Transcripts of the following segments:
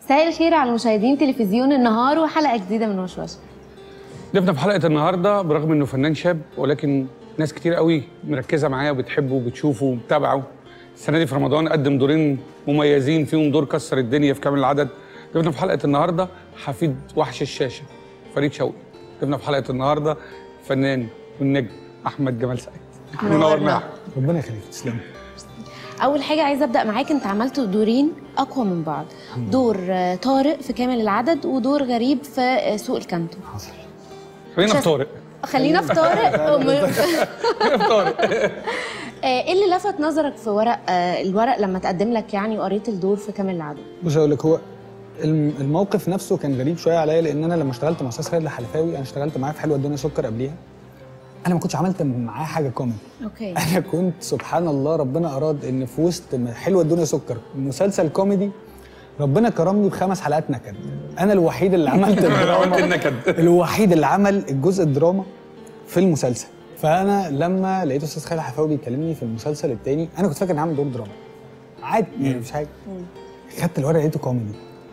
مساء الخير على مشاهدين تلفزيون النهار وحلقه جديده من وشوشه ضيفنا في حلقه النهارده برغم انه فنان شاب ولكن ناس كتير قوي مركزه معاه وبتحبه وبتشوفه ومتابعه السنه دي في رمضان قدم دورين مميزين فيهم دور كسر الدنيا في كامل العدد ضيفنا في حلقه النهارده حفيد وحش الشاشه فريد شوقي ضيفنا في حلقه النهارده فنان والنجم احمد جمال سعيد منورنا ربنا يخليك تسلم اول حاجه عايزه ابدا معاك انت عملت دورين اقوى من بعض دور آه، طارق في كامل العدد ودور غريب في آه، سوق الكانتو حصل خلينا في شاف- طارق خلينا في طارق وم- خلينا في طارق آه، ايه اللي لفت نظرك في ورق آه، الورق لما تقدم لك يعني وقريت الدور في كامل العدد بص اقول لك هو الم- الموقف نفسه كان غريب شويه عليا لان انا لما اشتغلت مع استاذ خالد الحلفاوي انا اشتغلت معاه في حلوه الدنيا سكر قبليها انا ما كنتش عملت معاه حاجه كوميدي اوكي انا كنت سبحان الله ربنا اراد ان في وسط م- حلوه الدنيا سكر مسلسل كوميدي ربنا كرمني بخمس حلقات نكد انا الوحيد اللي عملت عملت الدراما النكد الوحيد اللي عمل الجزء الدراما في المسلسل فانا لما لقيت استاذ خالد حفاوي بيكلمني في المسلسل التاني انا كنت فاكر اني عامل دور دراما عادي يعني مش حاجه خدت الورق لقيته كوميدي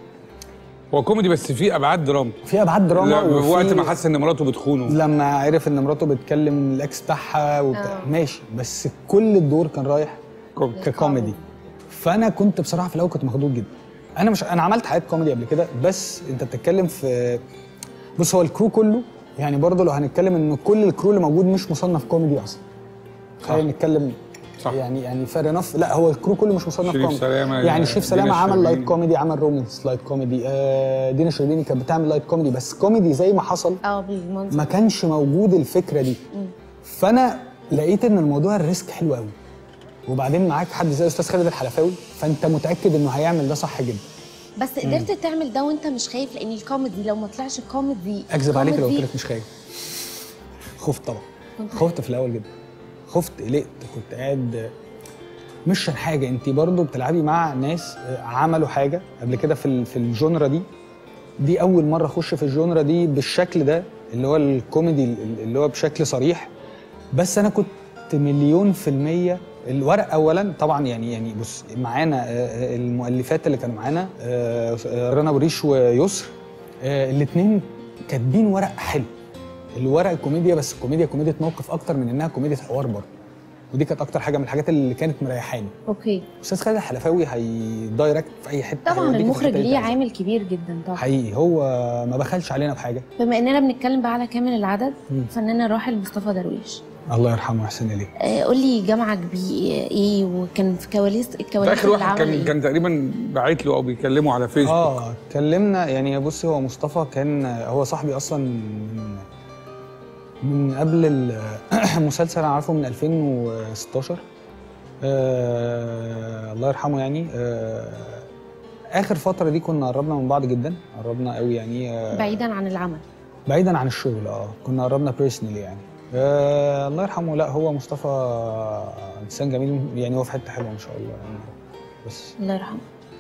هو كوميدي بس فيه ابعاد دراما في ابعاد دراما لا، وفي- وقت ما حس ان مراته بتخونه لما عرف ان مراته بتكلم الاكس بتاعها وبتاع آه. ماشي بس كل الدور كان رايح كوميدي. ككوميدي فانا كنت بصراحه في الاول كنت مخضوض جدا انا مش انا عملت حاجات كوميدي قبل كده بس انت بتتكلم في بص هو الكرو كله يعني برضه لو هنتكلم ان كل الكرو اللي موجود مش مصنف كوميدي اصلا خلينا نتكلم صح. يعني يعني فير انف لا هو الكرو كله مش مصنف شريف كوميدي سلامة، يعني شريف دينا سلامه عمل لايت الشربيني. كوميدي عمل رومانس لايت كوميدي آه دينا الشربيني كانت بتعمل لايت كوميدي بس كوميدي زي ما حصل اه بالمنظر ما كانش موجود الفكره دي فانا لقيت ان الموضوع الريسك حلو قوي وبعدين معاك حد زي استاذ خالد الحلفاوي فانت متاكد انه هيعمل ده صح جدا بس قدرت تعمل ده وانت مش خايف لان الكوميدي لو ما طلعش كوميدي اكذب عليك لو قلت كوميدي- لك مش خايف خفت طبعا كنت خفت في الاول جدا خفت قلقت كنت قاعد مش عشان حاجه انت برضو بتلعبي مع ناس عملوا حاجه قبل كده في ال- في الجونرا دي دي اول مره اخش في الجونرا دي بالشكل ده اللي هو الكوميدي ال- اللي هو بشكل صريح بس انا كنت مليون في المية الورق اولا طبعا يعني يعني بص معانا آه، آه، المؤلفات اللي كانوا معانا آه، آه، رنا وريش ويسر الاثنين كاتبين ورق حلو الورق كوميديا بس كوميديا كوميديا موقف اكتر من انها كوميديا حوار برضه ودي كانت اكتر حاجه من الحاجات اللي كانت مريحاني اوكي استاذ خالد الحلفاوي هيدايركت في اي حته طبعا هيوديك في المخرج الحتة اللي ليه انت عايزها. عامل كبير جدا طبعا حقيقي هو ما بخلش علينا بحاجه بما اننا بنتكلم بقى على كامل العدد مم. فنان الراحل مصطفى درويش الله يرحمه ويحسن اليه آه، قول لي جمعك بيه ايه وكان في كواليس ده الكواليس اخر واحد العمل كان إيه؟ كان تقريبا باعت له او بيكلمه على فيسبوك اه اتكلمنا يعني بص هو مصطفى كان هو صاحبي اصلا من من قبل ال- المسلسل انا عارفه من 2016 آه الله يرحمه يعني آه اخر فتره دي كنا قربنا من بعض جدا قربنا قوي يعني آه بعيدا عن العمل بعيدا عن الشغل اه كنا قربنا بيرسونالي يعني آه الله يرحمه لا هو مصطفى انسان جميل يعني هو في حته حلوه ما شاء الله يعني بس الله يرحمه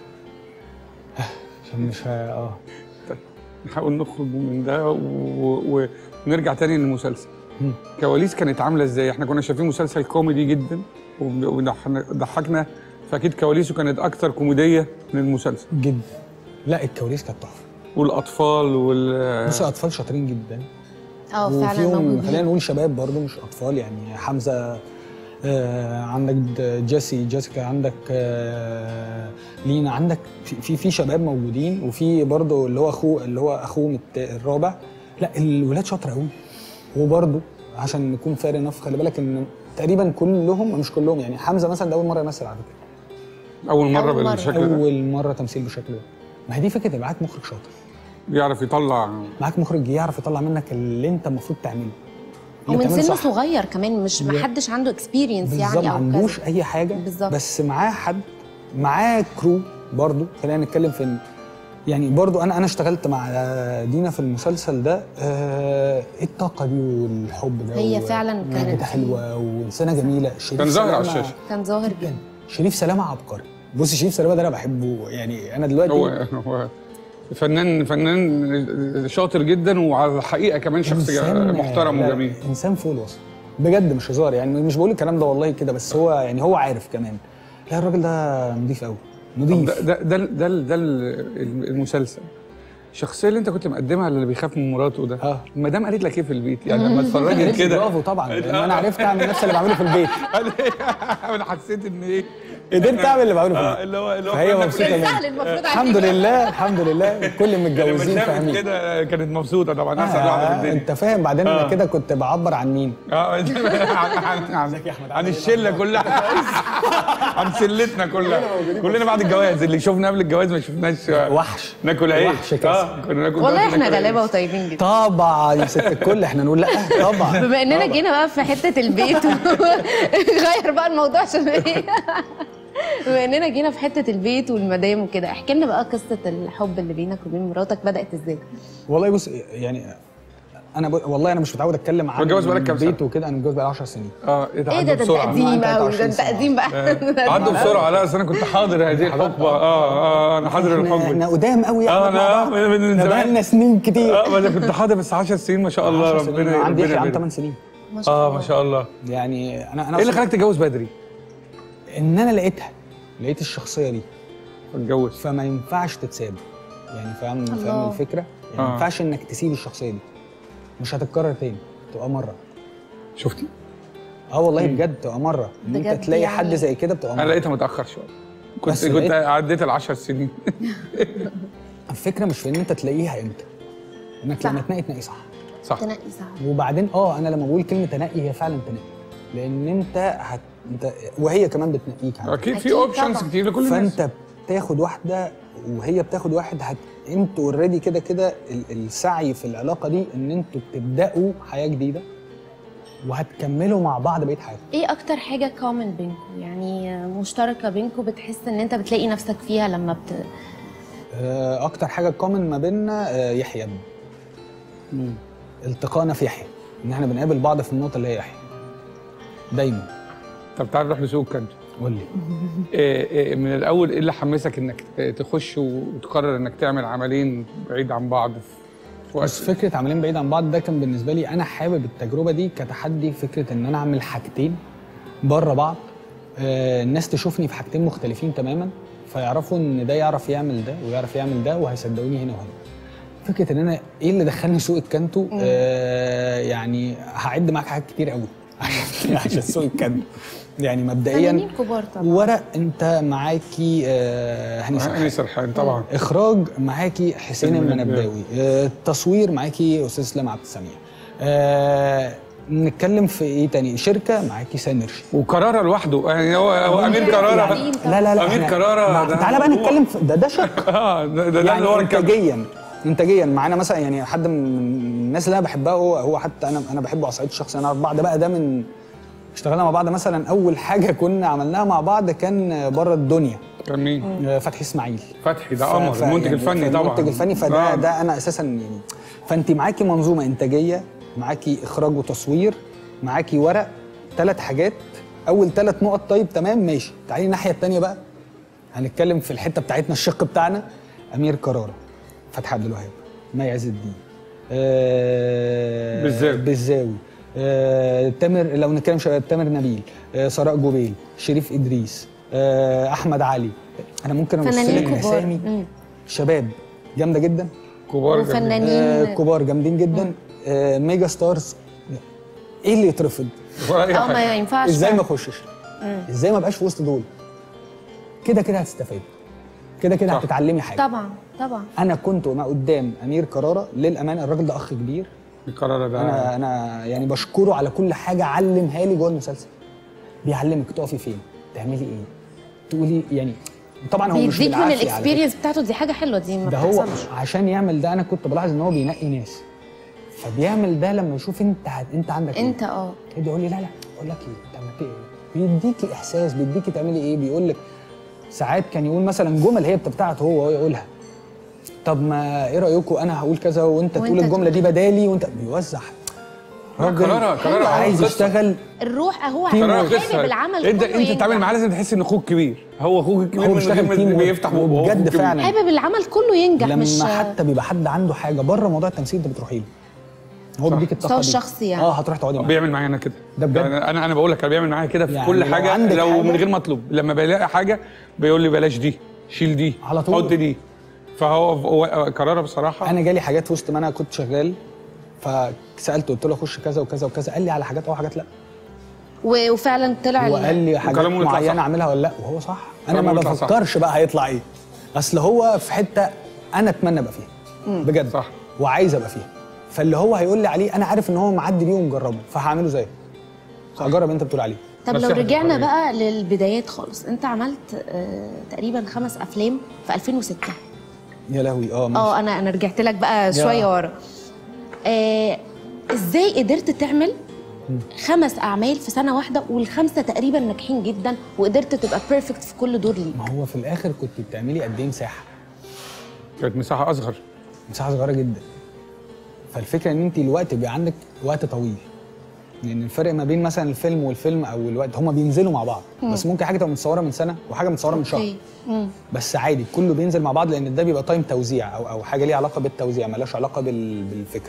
عشان مش ه- اه نحاول نخرج من ده و- و- ونرجع تاني للمسلسل مم. كواليس كانت عامله ازاي احنا كنا شايفين مسلسل كوميدي جدا وضحكنا فاكيد كواليسه كانت اكتر كوميديه من المسلسل جدا لا الكواليس كانت تحفه والاطفال وال بص اطفال شاطرين جدا اه فعلا وفيهم خلينا موجودين نقول شباب برضو مش اطفال يعني حمزه آه عندك د- جيسي جيسيكا عندك آه لينا عندك في في, في شباب موجودين وفي برضو اللي هو اخوه اللي هو اخوهم الت- الرابع لا الولاد شاطره قوي وبرضو عشان نكون فارق انف خلي بالك ان تقريبا كلهم مش كلهم يعني حمزه مثلا ده اول مره يمثل على فكره اول مره أول مرة. بالشكل ده اول مره تمثيل بالشكل ده ما هي دي فكره يبقى معاك مخرج شاطر بيعرف يطلع معاك مخرج يعرف يطلع منك اللي انت المفروض تعمله اللي ومن تعمله سن صح. صغير كمان مش ما لا. حدش عنده اكسبيرينس بالظبط يعني ما او عندوش كذا اي حاجه بالظبط. بس معاه حد معاه كرو برضو خلينا نتكلم في إن- يعني برضو انا انا اشتغلت مع دينا في المسلسل ده آه ايه الطاقه دي والحب ده هي و- فعلا كانت كده حلوه وانسانه جميله شريف كان ظاهر على سلامة- الشاشة. كان ظاهر جدا شريف سلامه عبقري بص شريف سلامه ده انا بحبه يعني انا دلوقتي هو هو فنان فنان شاطر جدا وعلى الحقيقه كمان شخص إنسان- محترم لا، وجميل انسان فوق الوصف بجد مش هزار يعني مش بقول الكلام ده والله كده بس هو يعني هو عارف كمان لا الراجل ده نضيف قوي طب نضيف ده ده ده ده, ده المسلسل الشخصيه اللي انت كنت مقدمها اللي بيخاف من مراته ده اه. المدام قالت لك ايه في البيت يعني لما اتفرجت قالت لي كده برافو طبعا لان انا عرفت اعمل نفس اللي بعمله في البيت انا حسيت ان ايه قدرت اعمل اللي بعمله في اه البيت اللي هو اللي هو فهي كنا- مبسوطه كان مني سهل المفروض الحمد عليك. لله الحمد لله كل لما المتجوزين شافت فاهمين كده كانت مبسوطه طبعا اسعد واحده في آه، الدنيا انت فاهم بعدين آه. انا كده كنت بعبر عن مين اه عن عن- عن, عن الشله كلها عن شلتنا كلها كلنا بعد الجواز اللي شفنا قبل الجواز ما شفناش وحش ناكل عيش وحش كسر. اه كنا ناكل والله ناكل احنا عيش. غلابه وطيبين جدا طبعا يا ست الكل احنا نقول لا طبعا بما اننا جينا بقى في حته البيت غير بقى الموضوع عشان ايه بما اننا جينا في حته البيت والمدام وكده احكي لنا بقى قصه الحب اللي بينك وبين مراتك بدات ازاي والله بص يعني انا ب... والله انا مش متعود اتكلم عن متجوز بقالك كام سنة؟ البيت وكده انا متجوز بقالي 10 سنين اه ايه ده ايه عدوا ده ده انت بسرعه قديم عندي قوي ده 23 انت سنة. قديم بقى عدوا بسرعه لا اصل انا كنت حاضر هذه الحقبه اه اه انا حاضر احنا, الحقبه احنا قدام قوي اه انا من من احنا زمان بقالنا سنين كتير اه ما انا كنت حاضر بس 10 سنين ما شاء الله 10 سنين. ربنا عندي ربنا يحيى عن يبارك. 8 سنين ما شاء اه الله ما شاء الله يعني انا انا ايه اللي خلاك تتجوز بدري؟ ان انا لقيتها لقيت الشخصيه دي اتجوز فما ينفعش تتساب يعني فاهم فاهم الله. الفكره يعني ما آه. ينفعش انك تسيب الشخصيه دي مش هتتكرر تاني تبقى مره شفتي؟ اه والله بجد تبقى مره ان بجد انت تلاقي يعني- حد زي كده بتبقى انا مره لقيتها متاخر شويه كنت بس كنت لقيت- عديت ال 10 سنين الفكره مش في ان انت تلاقيها امتى انك صح. لما تنقي تنقي صح صح تنقي صعب وبعدين اه انا لما بقول كلمه تنقي هي فعلا تنقي لان انت هت... انت وهي كمان بتنقيك على اكيد في أكيد اوبشنز طبعاً. كتير لكل الناس فانت بتاخد واحده وهي بتاخد واحد هت... انتوا اوريدي كده كده ال- السعي في العلاقه دي ان انتوا بتبداوا حياه جديده وهتكملوا مع بعض بقيه حياتكم ايه اكتر حاجه كومن بينكم يعني مشتركه بينكم بتحس ان انت بتلاقي نفسك فيها لما بت... آه، اكتر حاجه كومن ما بيننا آه، يحيى ابني التقائنا في يحيى ان احنا بنقابل بعض في النقطه اللي هي يحيى دايما طب تعال نروح لسوق كانت قول لي إيه إيه من الاول ايه اللي حمسك انك تخش وتقرر انك تعمل عملين بعيد عن بعض في بس وقت فكره عملين بعيد عن بعض ده كان بالنسبه لي انا حابب التجربه دي كتحدي فكره ان انا اعمل حاجتين بره بعض آه، الناس تشوفني في حاجتين مختلفين تماما فيعرفوا ان ده يعرف يعمل ده ويعرف يعمل ده وهيصدقوني هنا وهنا فكره ان انا ايه اللي دخلني سوق الكانتو آه يعني هعد معاك حاجات كتير قوي عشان سوق الكانتو يعني مبدئيا فنانين كبار طبعا ورق انت معاكي آه هاني سرحان. هاني سرحان طبعا اخراج معاكي حسين حسين المنباوي آه، تصوير معاكي استاذ اسلام عبد السميع آه، نتكلم في ايه تاني شركه معاكي سانرشي وكرارة لوحده يعني هو, هو امير كرارة يعني- لا لا لا أمير إحنا- كرارة مع- ده تعالى بقى هو- نتكلم في ده ده شق اه ده ده, ده يعني اللي ورا الكاميرا انتاجيا انتاجيا معانا مثلا يعني حد من الناس اللي انا بحبها هو هو حتى انا انا بحبه على الصعيد الشخصي انا بعض بقى ده من اشتغلنا مع بعض مثلا اول حاجه كنا عملناها مع بعض كان بره الدنيا كان مين؟ آه، فتحي اسماعيل فتحي ده ف- قمر ف- المنتج يعني الفني طبعا المنتج الفني فده آه. ده انا اساسا يعني فانت معاكي منظومه انتاجيه معاكي اخراج وتصوير معاكي ورق ثلاث حاجات اول ثلاث نقط طيب تمام ماشي تعالي الناحيه الثانيه بقى هنتكلم في الحته بتاعتنا الشق بتاعنا امير كرارة فتحي عبد الوهاب مي عز الدين آه بالزاوي. بالزاوي آه تامر لو نتكلم شباب تامر نبيل آه سراء جوبيل شريف ادريس آه احمد علي انا ممكن ارص فنانين لك كبار اسامي مم. شباب جامده جدا كبار جميل. آه وفنانين كبار جامدين جدا آه ميجا ستارز ايه اللي يترفض ولا اي اه حاجه ما ينفعش ازاي ما فعلا. اخشش ازاي ما ابقاش في وسط دول كده كده هتستفاد كده كده صح. هتتعلمي حاجه طبعا طبعا انا كنت ما قدام امير كرارة للامانه الراجل ده اخ كبير القرار ده انا انا يعني بشكره على كل حاجه علمها لي جوه المسلسل بيعلمك تقفي فين تعملي ايه تقولي يعني طبعا هو مش بيديك من بالعافيه على فكرة. الاكسبيرينس بتاعته دي حاجه حلوه دي ما ده هو بتحصلش عشان يعمل ده انا كنت بلاحظ ان هو بينقي ناس فبيعمل ده لما يشوف انت هت... انت عندك انت اه ايه يقول لي لا لا اقول لك ايه انت عملت ايه بيديكي احساس بيديكي تعملي ايه بيقول لك ساعات كان يقول مثلا جمل هي بتاعته هو وهو يقولها طب ما ايه رايكم انا هقول كذا وانت تقول وانت الجمله دي بدالي وانت بيوزع راجل كرارة- كرارة عايز قصة. يشتغل الروح هو قرار حابب قصة. العمل انت كله انت تتعامل ينجح. معاه لازم تحس ان اخوك كبير هو اخوك الكبير هو من بيشتغل غير ما تيم بيفتح بقه هو وبجد أخوك كبير. فعلا. حابب العمل كله ينجح لما مش حتى بيبقى حد عنده حاجه بره موضوع التمثيل انت بتروحي له هو بيديك الطاقه مستوى دي. الشخصي يعني. اه هتروح تقعدي معاه بيعمل معايا انا كده ده بجد؟ يعني انا انا بقول لك انا بيعمل معايا كده في يعني كل لو حاجه عندك لو حاجة- من غير ما اطلب لما بلاقي حاجه بيقول لي بلاش دي شيل دي على طول. حط دي فهو هو قرارها بصراحه انا جالي حاجات وسط ما انا كنت شغال فسالته قلت له اخش كذا وكذا وكذا قال لي على حاجات او حاجات لا و- وفعلا طلع هو ال- قال لي حاجات وكلامه يطلع معينه صح. اعملها ولا لا وهو صح انا كلامه ما يطلع صح. بفكرش بقى هيطلع ايه اصل هو في حته انا اتمنى ابقى فيها بجد صح. وعايز ابقى فيها فاللي هو هيقول لي عليه انا عارف ان هو معدي بيه ومجربه فهعمله زيه هجرب اللي انت بتقول عليه طب بس لو إحنا رجعنا حرين. بقى للبدايات خالص انت عملت آه تقريبا خمس افلام في 2006 يا لهوي اه ماشي. اه انا انا رجعت لك بقى شويه ورا آه ازاي قدرت تعمل خمس اعمال في سنه واحده والخمسه تقريبا ناجحين جدا وقدرت تبقى بيرفكت في كل دور ليك ما هو في الاخر كنت بتعملي قد ايه مساحه كانت مساحه اصغر مساحه صغيره جدا فالفكره ان انت الوقت بيبقى عندك وقت طويل لان الفرق ما بين مثلا الفيلم والفيلم او الوقت هما بينزلوا مع بعض بس ممكن حاجه تبقى متصوره من سنه وحاجه متصوره من شهر اوكي مم. بس عادي كله بينزل مع بعض لان ده بيبقى تايم توزيع او او حاجه ليها علاقه بالتوزيع مالهاش علاقه بال... بالفكره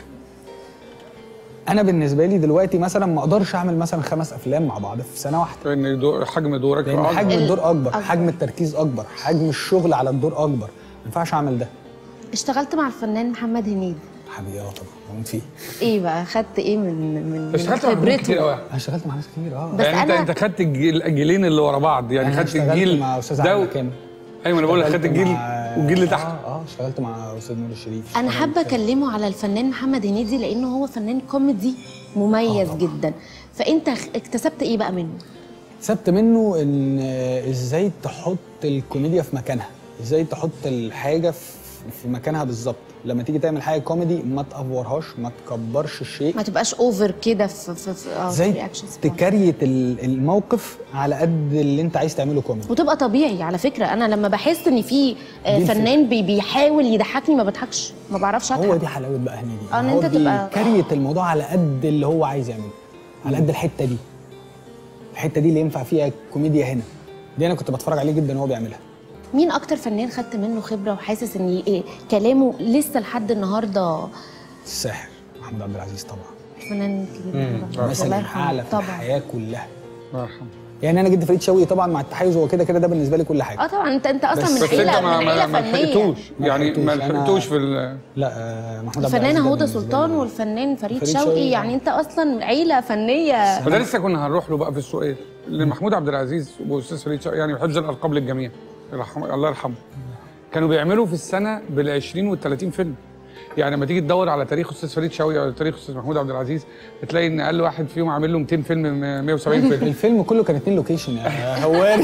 انا بالنسبه لي دلوقتي مثلا ما اقدرش اعمل مثلا خمس افلام مع بعض في سنه واحده لان دور حجم دورك لان أكبر. حجم ال- الدور اكبر أكبر. حجم التركيز اكبر حجم الشغل على الدور اكبر ما ينفعش اعمل ده اشتغلت مع الفنان محمد هنيدي حبيبي اه طبعا بموت فيه ايه بقى خدت ايه من من من اشتغلت مع نجوم كتير قوي انا اشتغلت مع ناس كتير اه بس يعني انت أنا- انت خدت الجيل- الجيلين اللي ورا بعض يعني انا خدت اشتغلت الجيل مع استاذ ده عادل و- كامل ايوه انا بقول لك خدت اشتغلت الجيل مع- والجيل اللي تحت اه اه اشتغلت مع استاذ نور الشريف انا اشتغلت حابه كده. اكلمه على الفنان محمد هنيدي لانه هو فنان كوميدي مميز آه طبعاً. جدا فانت خ- اكتسبت ايه بقى منه سبت منه ان آه، ازاي تحط الكوميديا في مكانها ازاي تحط الحاجه في في مكانها بالظبط لما تيجي تعمل حاجه كوميدي ما تافورهاش ما تكبرش الشيء ما تبقاش اوفر كده في في في اه في ازاي الرياكشنز بتاعتك. تكريت ال- الموقف على قد اللي انت عايز تعمله كوميدي وتبقى طبيعي على فكره انا لما بحس ان في آه، دي الفكرة. فنان بي بيحاول يضحكني ما بضحكش ما بعرفش اضحك هو دي حلاوه بقى هنيدي اه، ان هو انت تبقى- بيكريت الموضوع على قد اللي هو عايز يعمله على قد الحته دي الحته دي اللي ينفع فيها كوميديا هنا دي انا كنت بتفرج عليه جدا وهو بيعملها مين اكتر فنان خدت منه خبره وحاسس ان إيه كلامه لسه لحد النهارده الساحر محمد عبد العزيز طبعا فنان كبير طبعاً. مثل الله الاعلى يرحمه في طبعا الحياه كلها الله يرحمه يعني انا جد فريد شوقي طبعا مع التحيز هو كده كده ده بالنسبه لي كل حاجه اه طبعا انت انت اصلا بس- من بس انت عيله ما من ما, عيله ما فنيه لحقتوش ما يعني ما لحقتوش. أنا- لحقتوش في ال- لا آه، محمود عبد العزيز الفنانه ده هدى بالنسبة سلطان لي- والفنان فريد, فريد شوقي شوقي، يعني آه. انت اصلا عيله فنيه فده لسه كنا هنروح له بقى في السؤال لان محمود عبد العزيز واستاذ فريد شوقي يعني بحفظ الالقاب للجميع يرحمه الله يرحمه كانوا بيعملوا في السنه بال 20 وال 30 فيلم يعني لما تيجي تدور على تاريخ استاذ فريد شوقي او تاريخ استاذ محمود عبد العزيز بتلاقي ان اقل واحد فيهم عامل له 200 فيلم 170 فيلم الفيلم كله كان اتنين لوكيشن يا هواري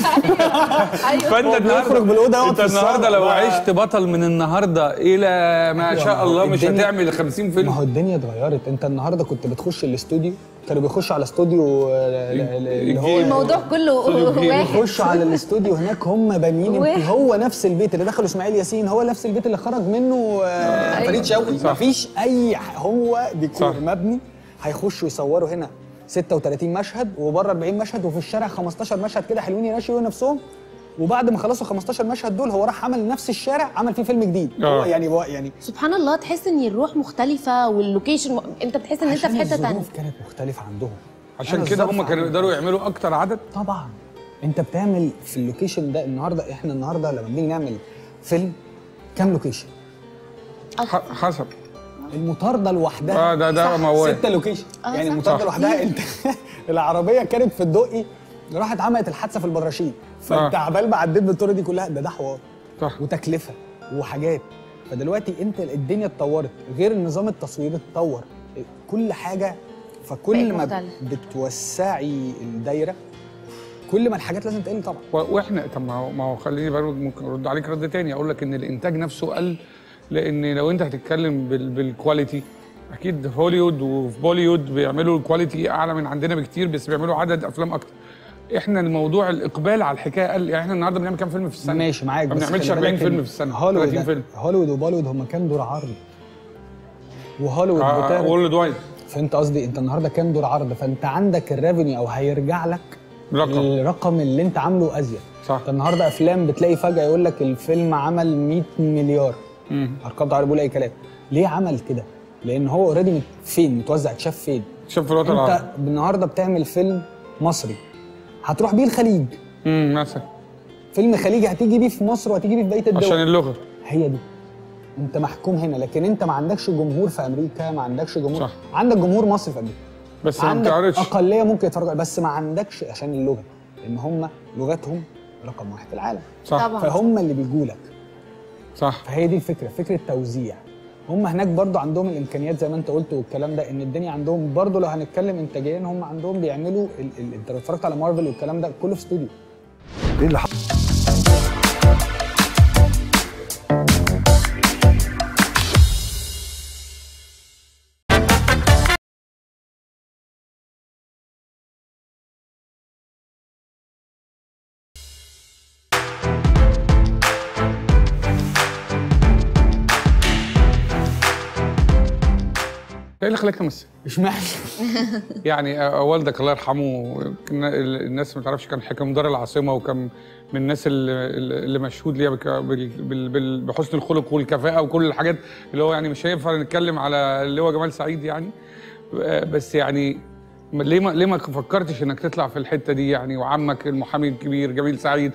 فانت هو بيخرج بالأوضة يقعد انت في النهارده الصالة. لو عشت بطل من النهارده الى ما شاء الله مش الدنيا- هتعمل 50 ما فيلم هو الدنيا اتغيرت انت النهارده كنت بتخش الاستوديو كانوا بيخشوا على استوديو آه، اللي هو الموضوع كله استوديو كبير. واحد يخشوا على الاستوديو هناك هم بانيين واحد. يمكن هو نفس البيت اللي دخله اسماعيل ياسين هو نفس البيت اللي خرج منه آه، أيوة. فريد شوقي صح. مفيش اي ح- هو ديكور صح. مبني هيخشوا يصوروا هنا 36 مشهد وبره 40 مشهد وفي الشارع 15 مشهد كده حلوين ينشئوا نفسهم وبعد ما خلصوا 15 مشهد دول هو راح عمل نفس الشارع عمل فيه فيلم جديد آه. هو يعني هو يعني سبحان الله تحس ان الروح مختلفه واللوكيشن م... انت بتحس ان انت في عشان حته تانية الظروف كانت مختلفه عندهم عشان أنا كده الظرف هم كانوا عندي. يقدروا يعملوا اكتر عدد طبعا انت بتعمل في اللوكيشن ده النهارده احنا النهارده لما بنيجي نعمل فيلم كام لوكيشن ح- حسب المطارده لوحدها اه ده ده موال ستة لوكيشن آه، يعني صح. المطارده صح. لوحدها انت العربيه كانت في الدقي راحت عملت الحادثه في البراشيد فانت آه. عبال ما عديت بالطرق دي كلها ده ده حوار صح وتكلفه وحاجات فدلوقتي انت الدنيا اتطورت غير نظام التصوير اتطور كل حاجه فكل بقت ما مختلفة. بتوسعي الدايره كل ما الحاجات لازم تقل طبعا و- واحنا طب ما هو ما هو خليني برضه ممكن ارد عليك رد تاني اقول لك ان الانتاج نفسه قل لان لو انت هتتكلم بال بالكواليتي اكيد هوليوود وفي بوليوود بيعملوا الكواليتي اعلى من عندنا بكتير بس بيعملوا عدد افلام اكتر احنا الموضوع الاقبال على الحكايه قل يعني احنا النهارده بنعمل كام فيلم في السنه ماشي معاك ما بس بنعملش خلي 40 بالك فيلم إن في السنه هوليوود 30 ده- فيلم هوليوود وبوليوود هم كام دور عرض وهوليوود آه بتعرض وورلد وايد فانت قصدي انت النهارده كام دور عرض فانت عندك الريفينيو او هيرجع لك رقم الرقم اللي انت عامله ازيد صح انت النهارده افلام بتلاقي فجاه يقول لك الفيلم عمل 100 مليار مم. ارقام تعالى بقول اي كلام ليه عمل كده لان هو اوريدي فين متوزع اتشاف فين شوف في الوطن العربي انت النهارده بتعمل فيلم مصري هتروح بيه الخليج امم مثلا فيلم خليجي هتيجي بيه في مصر وهتيجي بيه في بقيه الدول عشان اللغه هي دي انت محكوم هنا لكن انت ما عندكش جمهور في امريكا ما عندكش جمهور صح. عندك جمهور مصري في امريكا بس ما عندك بتعرضش اقليه ممكن يتفرجوا عليه، بس ما عندكش عشان اللغه لان هم لغتهم رقم واحد في العالم صح طبعا فهم اللي بيجوا لك صح فهي دي الفكره فكره توزيع هم هناك برضو عندهم الامكانيات زي ما انت قلت والكلام ده ان الدنيا عندهم برضو لو هنتكلم انتاجيا هم عندهم بيعملوا ال... ال... انت لو اتفرجت على مارفل والكلام ده كله في استوديو ايه اللي حصل ايه اللي خلاك تمثل؟ اشمعنى يعني آه، والدك الله يرحمه كان ال- الناس ما تعرفش كان حكم دار العاصمه وكان من الناس اللي, اللي مشهود ليها بك- بال- بال- بال- بحسن الخلق والكفاءه وكل الحاجات اللي هو يعني مش هينفع نتكلم على اللي هو جمال سعيد يعني آه، بس يعني ما- ليه ما ليه ما فكرتش انك تطلع في الحته دي يعني وعمك المحامي الكبير جميل سعيد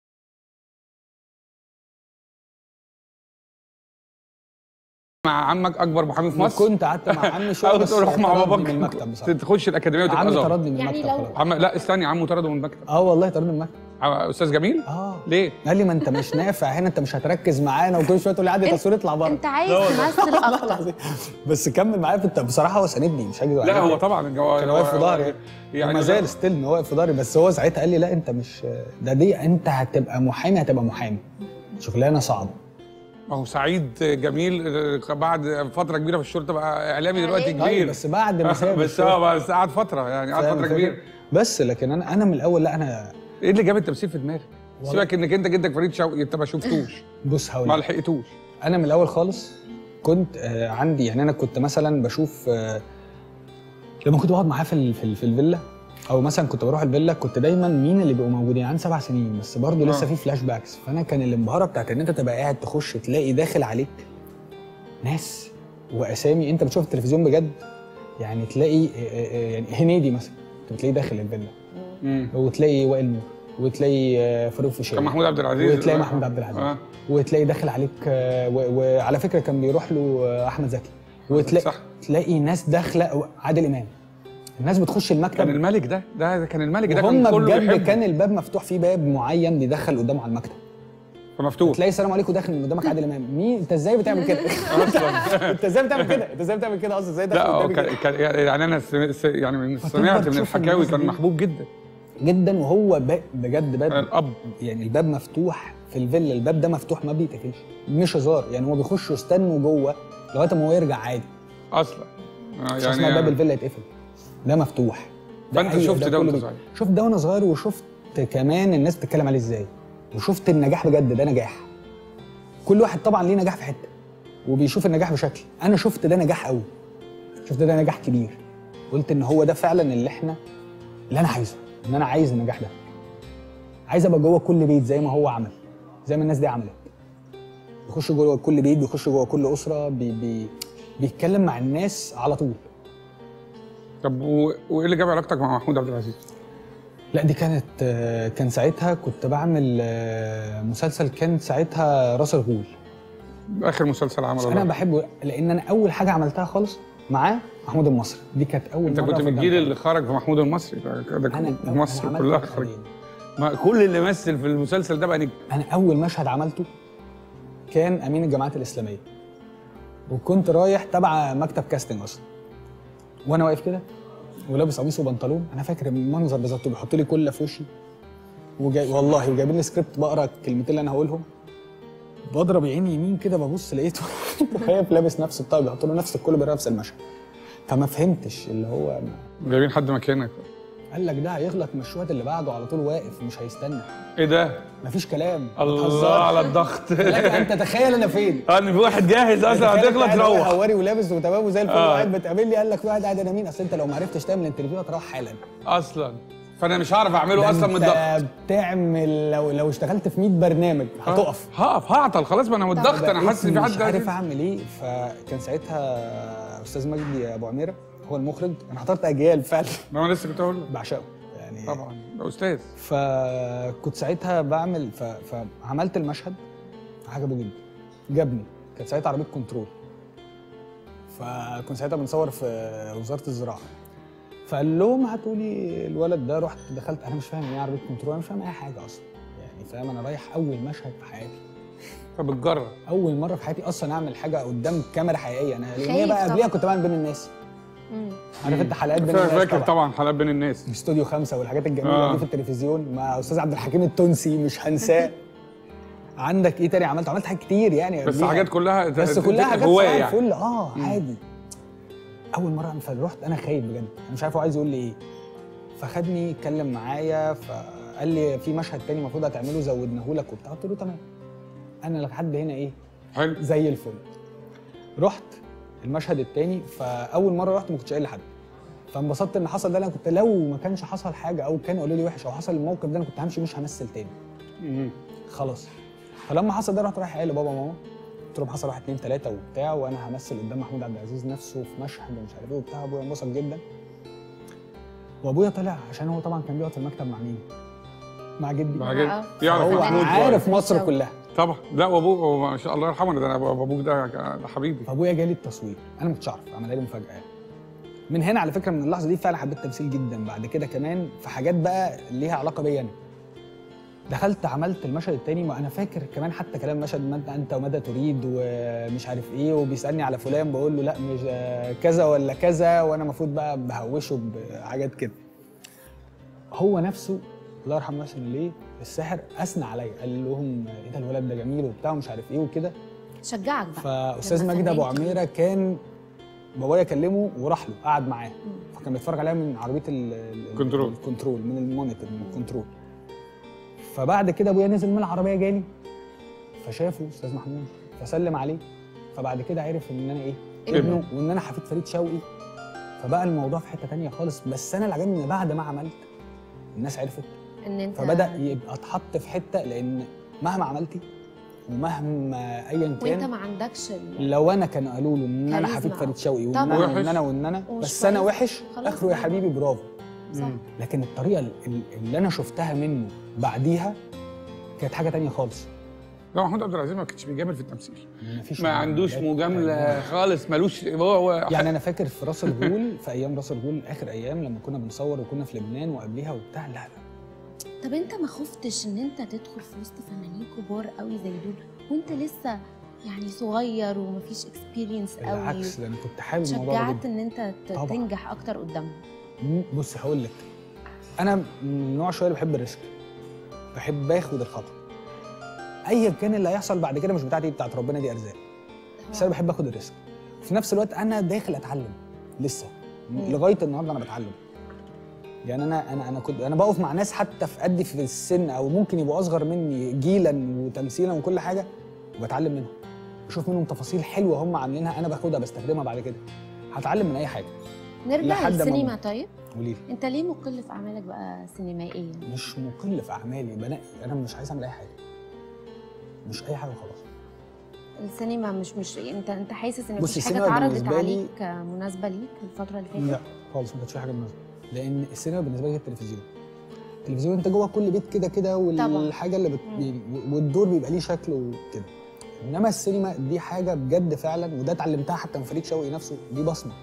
مع عمك اكبر محامي في مصر كنت قعدت مع عمي شويه او بس تروح مع طردني باباك من المكتب بصراحه تخش الاكاديميه وتبقى عمي ظابط طردني من يعني المكتب لو- خلاص. عم لا استني عمه طرده من المكتب اه والله طردني من المكتب ع- استاذ جميل اه ليه قال لي ما انت مش نافع هنا انت مش هتركز معانا وكل شويه تقول لي عادي انت- تصوير اطلع بره انت عايز لا والله. تمثل والله اكتر العظيم. بس كمل معايا في الت- بصراحه هو ساندني مش هكذب لا عليك. هو طبعا الجو- كان واقف في هو- ظهري يعني يعني ما لا- زال ستيل ان هو واقف في ظهري بس هو ساعتها قال لي لا انت مش ده دي انت هتبقى محامي هتبقى محامي شغلانه صعبه ما هو سعيد جميل آه، بعد فتره كبيره في الشرطه بقى اعلامي دلوقتي أيوة. كبير طيب بس بعد ما ساب بس الشغل. اه بس قعد فتره يعني قعد فاهم فتره الفكرة؟ كبيره بس لكن انا انا من الاول لا انا ايه اللي جاب التمثيل في دماغك؟ والله. سيبك انك انت جدك فريد شوقي انت ما شفتوش بص هقول ما لك. لحقتوش انا من الاول خالص كنت آه عندي يعني انا كنت مثلا بشوف آه لما كنت بقعد معاه في ال- في, ال- في الفيلا او مثلا كنت بروح الفيلا كنت دايما مين اللي بيبقوا موجودين عندي سبع سنين بس برضه لسه آه. في فلاش باكس فانا كان الانبهاره بتاعت ان انت تبقى قاعد تخش تلاقي داخل عليك ناس واسامي انت بتشوف التلفزيون بجد يعني تلاقي آه، آه، يعني هنيدي مثلا انت بتلاقيه داخل الفيلا مم. وتلاقي وائل نور وتلاقي آه، فاروق فيشاوي كان محمود عبد العزيز وتلاقي محمود عبد العزيز آه. وتلاقي داخل عليك آه، و- وعلى فكره كان بيروح له آه، احمد زكي وتلاقي صح. تلاقي ناس داخله عادل امام الناس بتخش كان المكتب الملك ده ده كان الملك ده وهم كان كله بجد بيحبه كان الباب مفتوح فيه باب معين بيدخل قدامه على المكتب فمفتوح تلاقي السلام عليكم داخل من قدامك عادل امام مين انت ازاي بتعمل كده اصلا انت ازاي بتعمل كده انت ازاي بتعمل كده اصلا ازاي لا داخل هو قدامي كان كده كان- يعني انا س- س- يعني من- فتقدر سمعت من تشوف الحكاوي الناس كان دي. محبوب جدا جدا وهو باب بجد باب الاب يعني الباب مفتوح في الفيلا الباب ده مفتوح ما بيتقفلش مش هزار يعني هو بيخش يستنوا جوه لغايه ما هو يرجع عادي اصلا آه، مش اسمها باب الفيلا يتقفل ده مفتوح فانت حقيقة، شفت ده كله وانت بي- صغير شفت ده وانا صغير وشفت كمان الناس بتتكلم عليه ازاي وشفت النجاح بجد ده نجاح كل واحد طبعا ليه نجاح في حته وبيشوف النجاح بشكل انا شفت ده نجاح قوي شفت ده نجاح كبير قلت ان هو ده فعلا اللي احنا اللي انا عايزه ان انا عايز النجاح ده عايز ابقى جوه كل بيت زي ما هو عمل زي ما الناس دي عملت بيخش جوه كل بيت بيخش جوه كل اسره بي بي بيتكلم مع الناس على طول طب و- وايه اللي جاب علاقتك مع محمود عبد العزيز؟ لا دي كانت آه، كان ساعتها كنت بعمل آه، مسلسل كان ساعتها راس الغول اخر مسلسل عمله بس انا الله. بحبه لان انا اول حاجه عملتها خالص معاه محمود المصري دي كانت اول انت مرة كنت في من الجيل الجامعة. اللي خرج في محمود المصري ده, ده انا كنت أنا مصر عملت كلها مشهدين. خرج ما كل اللي مثل في المسلسل ده بقى نجم انا اول مشهد عملته كان امين الجامعات الاسلاميه وكنت رايح تبع مكتب كاستنج اصلا وانا واقف كده ولابس قميص وبنطلون انا فاكر المنظر بالظبط بيحط لي كله في وشي وجاي والله وجايبين لي سكريبت بقرا الكلمتين اللي انا هقولهم بضرب عيني يمين كده ببص لقيته خايف لابس نفس الطاقه بيحط له نفس الكل بيقرا نفس المشهد فما فهمتش اللي هو جايبين حد مكانك قال لك ده هيغلط من الشوط اللي بعده على طول واقف مش هيستنى ايه ده؟ مفيش كلام ما الله تهزرش. على الضغط لك انت تخيل انا فين اه ان في واحد جاهز اصلا تخيل هتغلط أنت قاعد روح هواري ولابس وتمام وزي الفل آه. وقاعد بتقابلني قال لك في واحد قاعد انا مين اصل انت لو ما عرفتش تعمل انترفيو هتروح حالا اصلا فانا مش هعرف اعمله ده اصلا من الضغط انت بتعمل لو لو اشتغلت في 100 برنامج هتقف هقف هعطل خلاص ما انا من الضغط انا حاسس ان في مش عارف حد اعمل ايه فكان ساعتها استاذ مجدي ابو عميره هو المخرج انا حضرت اجيال فعلا ما انا لسه كنت هقول لك بعشقه يعني طبعا ده استاذ فكنت ساعتها بعمل ف... فعملت المشهد عجبه جدا جابني كانت ساعتها عربيه كنترول فكنت ساعتها بنصور في وزاره الزراعه فقال لهم هاتوا لي الولد ده رحت دخلت انا مش فاهم ايه عربيه كنترول انا مش فاهم اي حاجه اصلا يعني فاهم انا رايح اول مشهد في حياتي فبتجرب اول مره في حياتي اصلا اعمل حاجه قدام كاميرا حقيقيه انا لان هي خايف بقى قبليها طبعا. كنت بعمل بين الناس مم. عارف انت حلقات بين الناس فاكر طبعا طبعا حلقات بين الناس استوديو خمسة والحاجات الجميله آه. دي في التلفزيون مع استاذ عبد الحكيم التونسي مش هنساه عندك ايه تاني عملت عملت حاجات كتير يعني بس قبليها. حاجات كلها بس كلها حاجات هوايه صباح يعني الفل اه عادي اول مره اعمل فرحت انا خايف بجد انا مش عارف هو عايز يقول لي ايه فخدني اتكلم معايا فقال لي في مشهد تاني المفروض هتعمله زودناه لك وبتاع قلت له تمام انا لحد هنا ايه حلو زي الفل رحت المشهد التاني فاول مره رحت ما كنتش قايل لحد فانبسطت ان حصل ده انا كنت لو ما كانش حصل حاجه او كان قالوا لي وحش او حصل الموقف ده انا كنت همشي مش همثل تاني مم. خلاص فلما حصل ده رحت رايح قايل لبابا وماما قلت لهم حصل واحد اتنين تلاته وبتاع وانا همثل قدام محمود عبد العزيز نفسه في مشهد ومش عارف ايه وبتاع ابويا انبسط جدا وابويا طلع عشان هو طبعا كان بيقعد في المكتب مع مين؟ مع جدي مع جد آه. يعرف هو محمود عارف كويس. مصر كلها طبعا لا وابوه هو ما شاء الله يرحمه ده أنا ابوك ده ده حبيبي فابويا جالي التصوير انا ما كنتش اعرف عملها لي مفاجاه يعني من هنا على فكره من اللحظه دي فعلا حبيت التمثيل جدا بعد كده كمان في حاجات بقى ليها علاقه بيا انا دخلت عملت المشهد التاني وانا فاكر كمان حتى كلام المشهد ما انت انت وماذا تريد ومش عارف ايه وبيسالني على فلان بقول له لا مش آه، كذا ولا كذا وانا المفروض بقى بهوشه بحاجات كده هو نفسه الله يرحمه ويحسن اليه الساحر اثنى عليا قال لهم ايه ده الولد ده جميل وبتاع ومش عارف ايه وكده شجعك بقى فاستاذ لما ماجد ابو فنان كبير. عميره كان بابايا كلمه وراح له قعد معاه فكان بيتفرج عليها من عربيه ال- ال- كنترول. الكنترول من المونيتور من الكنترول فبعد كده ابويا نزل من العربيه جالي فشافه استاذ محمود فسلم عليه فبعد كده عرف ان انا ايه ابنه. ابنه وان انا حفيد فريد شوقي فبقى الموضوع في حته تانية خالص بس انا اللي عجبني ان بعد ما عملت الناس عرفت ان انت فبدا يبقى اتحط في حته لان مهما عملتي ومهما ايا وانت كان ما عندكش ال... لو انا كانوا قالوا له ان انا كاريزما. حفيد فريد شوقي وان طبعا. انا وحش. وان انا وان انا ومش بس انا كويس. وحش خلاص اخره يا بقى. حبيبي برافو صح لكن الطريقه ال- اللي انا شفتها منه بعديها كانت حاجه تانية خالص لا محمود عبد العزيز ما كانش بيجامل في التمثيل مفيش ما عندوش مجامله خالص ملوش هو هو يعني انا فاكر في راس الغول في ايام راس الغول اخر ايام لما كنا بنصور وكنا في لبنان وقبليها وبتاع لا لا طب انت ما خفتش ان انت تدخل في وسط فنانين كبار قوي زي دول وانت لسه يعني صغير ومفيش اكسبيرينس قوي بالعكس ده انا كنت حابب الموضوع ده شجعت جدا ان انت ت- طبعا. تنجح اكتر قدامهم مم، بص هقول لك انا من النوع شويه اللي بحب الريسك بحب اخد الخطوه ايا كان اللي هيحصل بعد كده مش بتاعتي بتاعت ربنا دي ارزاق بس انا بحب اخد الريسك في نفس الوقت انا داخل اتعلم لسه مم. لغايه النهارده انا بتعلم يعني انا انا انا كنت انا بقف مع ناس حتى في قدي في السن او ممكن يبقوا اصغر مني جيلا وتمثيلا وكل حاجه وبتعلم منهم بشوف منهم تفاصيل حلوه هم عاملينها انا باخدها بستخدمها بعد كده هتعلم من اي حاجه نرجع لحد ما- للسينما طيب قولي لي انت ليه مقل في اعمالك بقى سينمائيا مش مقل في اعمالي بنقي انا مش عايز اعمل اي حاجه مش اي حاجه خلاص السينما مش مش انت انت حاسس ان بصي، مفيش حاجه السينما اتعرضت بالنسبة لي- عليك مناسبه ليك الفتره اللي فاتت لا خالص ما كانتش في حاجه مناسبه لان السينما بالنسبه لي هي التلفزيون التلفزيون انت جوه كل بيت كده كده والحاجه اللي بت... والدور بيبقى ليه شكل وكده انما السينما دي حاجه بجد فعلا وده اتعلمتها حتى من فريد شوقي نفسه دي بصمه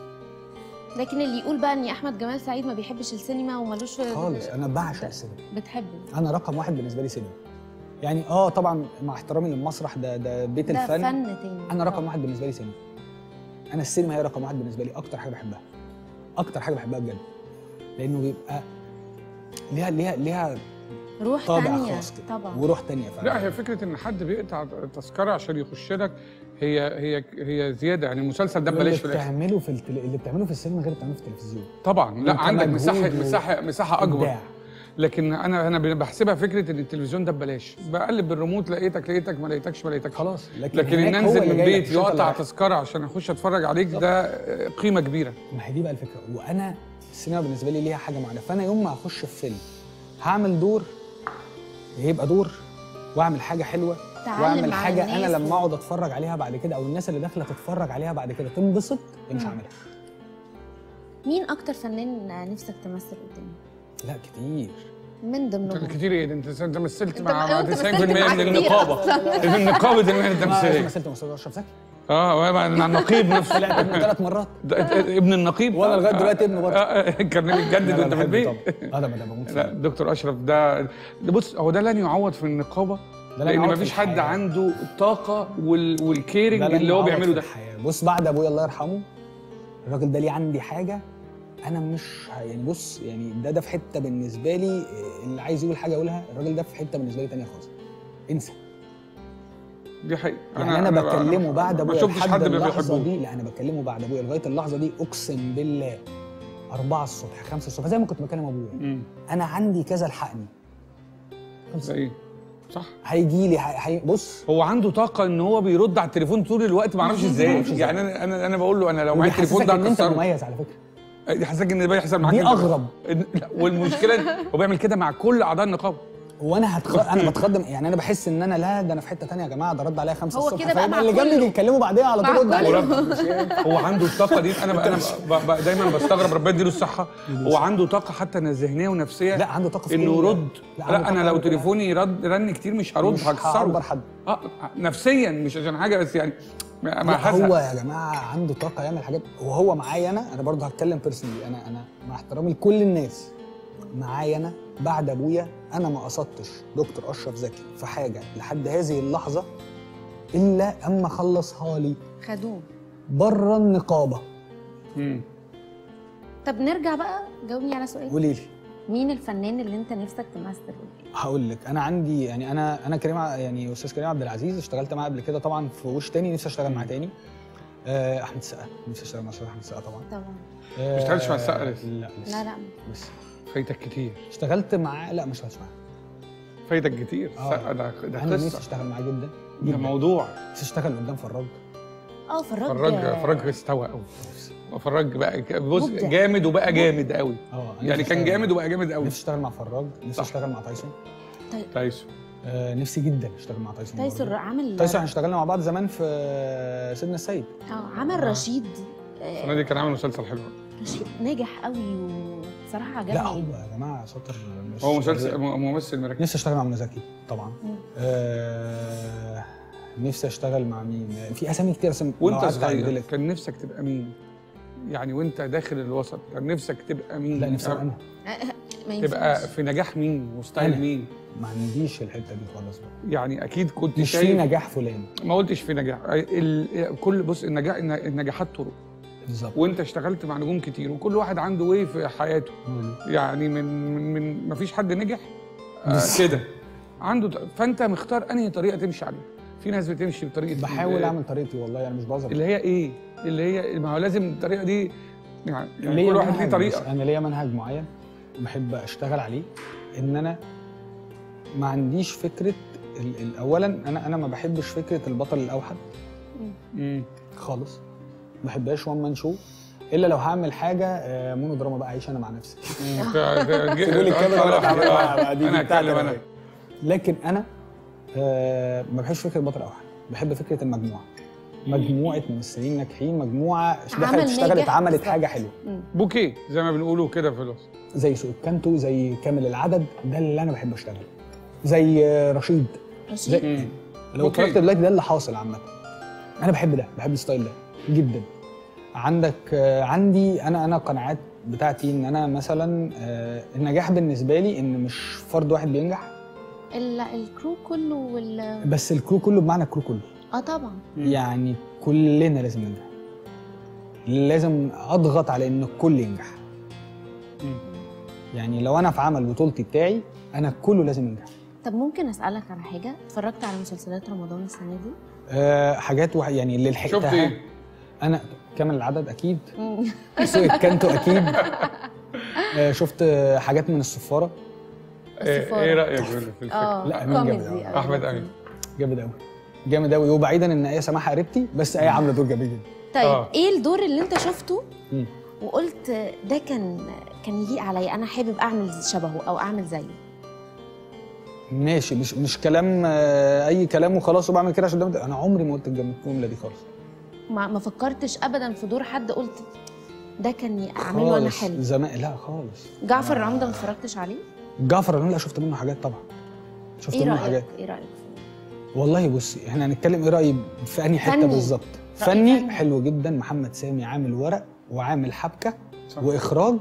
لكن اللي يقول بقى ان احمد جمال سعيد ما بيحبش السينما ومالوش في خالص انا بعشق السينما بتحبه انا رقم واحد بالنسبه لي سينما يعني اه طبعا مع احترامي للمسرح ده ده بيت ده الفن فن تاني انا رقم طبعاً. واحد بالنسبه لي سينما انا السينما هي رقم واحد بالنسبه لي اكتر حاجه بحبها اكتر حاجه بحبها بجد لانه بيبقى ليها ليها ليها روح طابع تانية خاص كده طبعا وروح تانية فعلا لا هي فكره ان حد بيقطع تذكره عشان يخش لك هي هي هي زياده يعني المسلسل ده ببلاش في اللي الاخر بتعمله في التل... اللي بتعمله في السينما غير اللي بتعمله في التلفزيون طبعا لا انت عندك مجهود مساحه و- مساحه مساحه اكبر إبداع. لكن انا انا بحسبها فكره ان التلفزيون ده ببلاش بقلب بالريموت لقيتك لقيتك ما لقيتكش ما لقيتك خلاص لكن هناك ان هو انزل اللي من جاي لك، بيت مش انت اللي يقطع رايح. تذكره عشان اخش اتفرج عليك ده آه، قيمه كبيره ما هي دي بقى الفكره وانا السينما بالنسبه لي ليها حاجه معينه فانا يوم ما اخش في فيلم هعمل دور هيبقى دور واعمل حاجه حلوه تعلم واعمل مع حاجه انا الناس لما و- اقعد اتفرج عليها بعد كده او الناس اللي داخله تتفرج عليها بعد كده تنبسط هي مش مم. هعملها مين اكتر فنان نفسك تمثل قدامه لا كتير من ضمنهم كتير ايه ده انت انت مثلت أنت مع مع أنت 90% مثلت من معاه كتير النقابه أصلاً. من نقابه المهنه ما التمثيليه مثلت مستر اشرف زكي اه مع مع النقيب نفسه طلعت ابنه ثلاث مرات ده- ده ابن النقيب وأنا لغاية دلوقتي ابنه برضه. آه، آه، كان بيتجدد وانت في البيت اه ده ده بموت لا فيه الدكتور اشرف ده ده بص هو ده لن يعوض في النقابه ده لن لان يعوض في مفيش حد الحياة. عنده الطاقه وال... والكيرنج ده لن اللي هو يعوض بيعمله في ده الحياة. بص بعد ابويا الله يرحمه الراجل ده ليه عندي حاجه انا مش ه- يعني بص يعني ده ده في حته بالنسبه لي إيه، اللي عايز يقول حاجه يقولها الراجل ده في حته بالنسبه لي تانية خالص انسى دي حقيقه يعني انا, بكلمه بعد ما ابويا شفتش لحد حد ما اللحظه بيحبوش دي لا انا بكلمه بعد ابويا لغايه اللحظه دي اقسم بالله 4 الصبح 5 الصبح زي ما كنت بكلم ابويا مم. انا عندي كذا الحقني ده ايه صح هيجي لي هي... هي... بص هو عنده طاقه ان هو بيرد على التليفون طول الوقت ما اعرفش ازاي يعني انا انا انا بقول له انا لو معايا التليفون وبيحسسك ده ان انت هكسره مميز على فكره دي حاسسك ان ده بيحصل معاك دي أنت. اغرب لا والمشكله إن هو بيعمل كده مع كل اعضاء النقابه وانا هتخ... انا بتخدم يعني انا بحس ان انا لا ده انا في حته تانية يا جماعه ده رد عليا 5 هو الصبح كده بقى فيبقى مع اللي جنبي كله. بيتكلموا بعديها على مع طول رد عليا كله. مش هينفع. هو عنده الطاقه دي انا ب... انا ب... ب... دايما بستغرب ربنا يديله الصحه هو عنده طاقه حتى ذهنيه ونفسيه لا عنده طاقه في انه كل- يرد لا، لا, عنده انا طاقة لو في كل تليفوني رد رن كتير مش هرد مش هعبر هكسره حد اه نفسيا مش عشان حاجه بس يعني ما ما لا، هو هزهق يا جماعه عنده طاقه يعمل حاجات وهو معايا انا انا برضه هتكلم بيرسونلي انا انا مع احترامي لكل الناس معايا انا بعد ابويا انا ما قصدتش دكتور اشرف زكي في حاجه لحد هذه اللحظه الا اما خلصها لي خدوه بره النقابه مم. طب نرجع بقى جاوبني على سؤال قولي لي مين الفنان اللي انت نفسك تمثل هقول لك انا عندي يعني انا انا كريم ع- يعني استاذ كريم عبد العزيز اشتغلت معاه قبل كده طبعا في وش تاني نفسي اشتغل معاه تاني آه، احمد السقا نفسي اشتغل مع استاذ احمد السقا طبعا طبعا آه، ما اشتغلتش مع السقا لسه؟ لا لسه لا لا لسه فايتك كتير اشتغلت معاه لا ما اشتغلتش معاه فايتك كتير آه. سقا ده ده انا نفسي قصه اشتغل معاه جدا ده جدا موضوع نفسي اشتغل قدام فراج اه فراج فراج فراج استوى قوي فراج بقى ك- بص مبدع. جامد وبقى جامد قوي اه أنا يعني نفسي كان أشتغل- جامد وبقى جامد قوي نفسي اشتغل مع فراج نفسي صح. اشتغل مع تايسون تايسون آه نفسي جدا اشتغل مع تايسون تايسون برضه. عامل تايسون احنا اشتغلنا مع بعض زمان في آه، سيدنا السيد اه عمل رشيد السنه آه دي كان عامل مسلسل حلو رشيد ناجح قوي وبصراحه عجبني لا هو يا جماعه شاطر مش هو مسلسل م- ممثل مركز نفسي اشتغل مع منى زكي طبعا مم. آه نفسي اشتغل مع مين في اسامي كتير اسم وانت صغير كان نفسك تبقى مين؟ يعني وانت داخل الوسط كان نفسك تبقى مين؟ لا نفسي أبقى انا ما تبقى ينفعش في نجاح مين وستايل أنا. مين؟ ما عنديش الحته دي خالص بقى يعني اكيد كنت مش في شايف نجاح فلان ما قلتش في نجاح ال... كل بص النجاح النجاحات طرق بالظبط وانت اشتغلت مع نجوم كتير وكل واحد عنده وايه في حياته مم. يعني من من, من ما فيش حد نجح آه كده عنده ط- فانت مختار انهي طريقه تمشي عليها في ناس بتمشي بطريقه بحاول ال- اعمل طريقتي والله انا مش بهزر اللي هي ايه اللي هي ما هو لازم الطريقه دي يعني, يعني ليا كل واحد ليه منهج، طريقه بس انا ليا منهج معين بحب اشتغل عليه ان انا ما عنديش فكره ال- ال- اولا انا انا ما بحبش فكره البطل الاوحد مم. خالص ما بحبهاش وان مان شو الا لو هعمل حاجه آه، مونو دراما بقى اعيش انا مع نفسي مم. ف- ف- سيبوا لي الكاميرا وأنا أتعامل معاها بقى، دي انا بتاعتي اتكلم أنا. انا لكن انا آه، ما بحبش فكره البطل الاوحد بحب فكره المجموعه مجموعه ممثلين ناجحين مجموعه عمل دخلت اشتغلت ناجح عملت بالظبط. حاجه حلوه مم. بوكيه زي ما بنقولوا كده في الوسط زي سوق الكانتو زي كامل العدد ده اللي انا بحب اشتغل زي آه، رشيد رشيد زي لو أوكي. اتفرجت دلوقتي ده اللي حاصل عامه انا بحب ده بحب الستايل ده جدا عندك آه، عندي انا انا القناعات بتاعتي ان انا مثلا آه، النجاح بالنسبه لي ان مش فرد واحد بينجح ال- الكرو كله وال بس الكرو كله بمعنى الكرو كله اه طبعا مم. يعني كلنا لازم ننجح لازم اضغط على ان الكل ينجح مم. يعني لو انا في عمل بطولتي بتاعي انا كله لازم ينجح طب ممكن اسالك على حاجه اتفرجت على مسلسلات رمضان السنه دي أه حاجات وح... يعني اللي لحقتها شفت ايه؟ انا كامل العدد اكيد مم. سوق الكانتو اكيد أه شفت آه، حاجات من الصفاره ايه السفارة. إيه رايك في الفكره؟ اه لا، أمين جامد كوميدي أوي. أوي. احمد امين جامد قوي جامد قوي وبعيدا ان ايه سماحه قريبتي بس ايه عامله دور جميل جدا طيب آه. ايه الدور اللي انت شفته مم. وقلت ده كان كان يليق عليا انا حابب اعمل شبهه او اعمل زيه ماشي مش مش كلام آه، اي كلام وخلاص وبعمل كده عشان ده انا عمري ما قلت الجم- الجمله دي خالص ما, ما فكرتش ابدا في دور حد قلت ده كان اعمله انا خالص. حلو زمان لا خالص جعفر آه. العمده ما اتفرجتش عليه جعفر العنولي شفت منه حاجات طبعا شفت ايه منه رايك حاجات ايه رايك والله بصي احنا هنتكلم ايه رايي في انهي حته فني. بالظبط رأي فني فني. حلو جدا محمد سامي عامل ورق وعامل حبكه صح. واخراج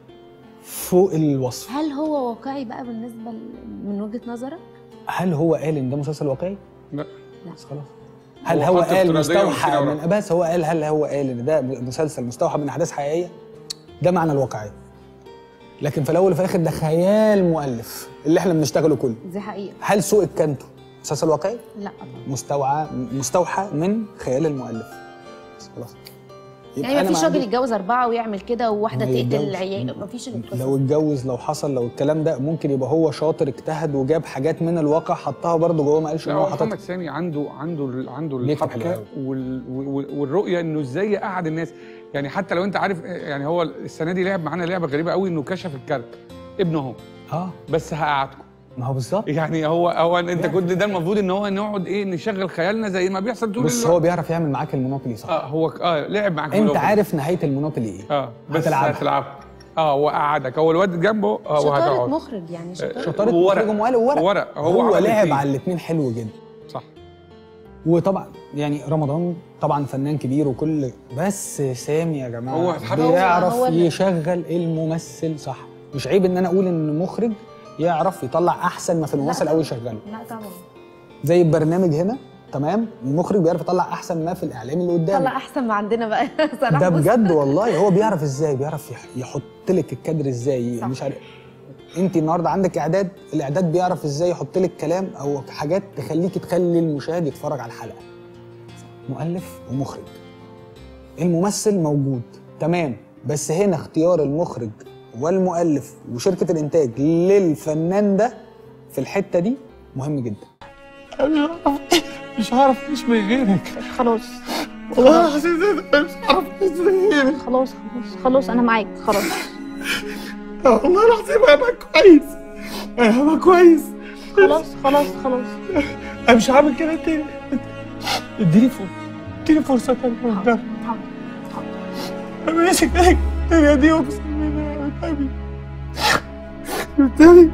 فوق الوصف هل هو واقعي بقى بالنسبه ل- من وجهه نظرك هل هو قال ان ده مسلسل واقعي لا بس خلاص هل هو هو حط قال افتراضية مستوحى ومشينا من بس هو قال هل هو قال ان ده مسلسل مستوحى من احداث حقيقيه ده معنى الواقعيه لكن في الاول وفي الاخر ده خيال مؤلف اللي احنا بنشتغله كله دي حقيقه هل سوق الكانتو مسلسل واقعي لا طبعا مستوعى مستوحى من خيال المؤلف بس خلاص يعني ما ما فيش راجل عندي- يتجوز اربعه ويعمل كده وواحده ما تقتل يتجوز. العيال ما فيش القصة لو اتجوز لو حصل لو الكلام ده ممكن يبقى هو شاطر اجتهد وجاب حاجات من الواقع حطها برضه جوه ما قالش لا ان هو هو حاططها محمد سامي عنده عنده ال- عنده بيكتب حلو الحبكه أوي. وال وال- والرؤيه انه ازاي يقعد الناس يعني حتى لو انت عارف يعني هو السنه دي لعب معانا لعبه غريبه قوي انه كشف الكارت ابنه اهو اه بس هقعدكم ما هو بالظبط يعني هو هو انت كنت ده المفروض ان هو نقعد ايه نشغل خيالنا زي ما بيحصل طول بص الوقت. هو بيعرف يعمل معاك المونوبولي صح اه هو اه لعب معاك انت مونوبولي. عارف نهايه المونوبولي ايه اه بس هتلعبها. هتلعب اه وقعدك هو الواد جنبه اه شطاره وهتقعد مخرج يعني شطاره شطاره وورق. مخرج ومؤلف وورق ورق هو, هو, عمل لعب الاتنين. على الاثنين حلو جدا صح وطبعا يعني رمضان طبعا فنان كبير وكل بس سامي يا جماعه هو اتحرك. بيعرف هو اللي- يشغل الممثل صح مش عيب ان انا اقول ان مخرج يعرف يطلع احسن ما في الممثل او يشغله لا طبعا زي البرنامج هنا تمام المخرج بيعرف يطلع احسن ما في الاعلام اللي قدامه طلع احسن ما عندنا بقى صراحه ده بص. بجد والله هو بيعرف ازاي بيعرف يح- يحط لك الكادر ازاي صح. مش عارف انت النهارده عندك اعداد الاعداد بيعرف ازاي يحط لك كلام او حاجات تخليك تخلي المشاهد يتفرج على الحلقه مؤلف ومخرج الممثل موجود تمام بس هنا اختيار المخرج والمؤلف وشركه الانتاج للفنان ده في الحته دي مهم جدا مش هعرف اعيش من غيرك خلاص والله العظيم أنا مش هعرف اعيش من غيرك خلاص خلاص خلاص انا معاك خلاص والله العظيم هبقى كويس انا هبقى كويس خلاص خلاص خلاص انا مش هعمل كده تاني اديني فرصه اديني فرصه تانية قدام حاضر حاضر انا ماشي كده الدنيا دي اقسم بالله يا قدامي قدامي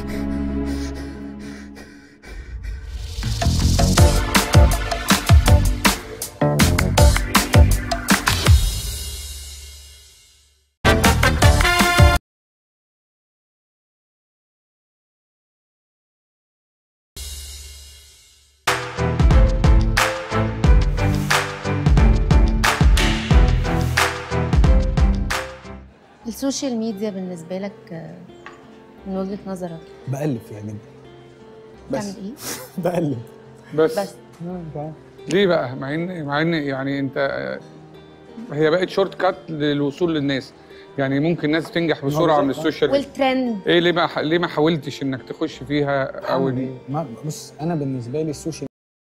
السوشيال ميديا بالنسبه لك آه، من وجهه نظرك بألف فيها جدا بس تعمل ايه بألف بس, بس ليه بقى مع ان مع ان يعني انت آه، هي بقت شورت كات للوصول للناس يعني ممكن ناس تنجح بسرعه من بالظبط. السوشيال ميديا والترند ايه ليه ما ليه ما حاولتش انك تخش فيها او أعمل إن- إيه؟ ما بص انا بالنسبه لي السوشيال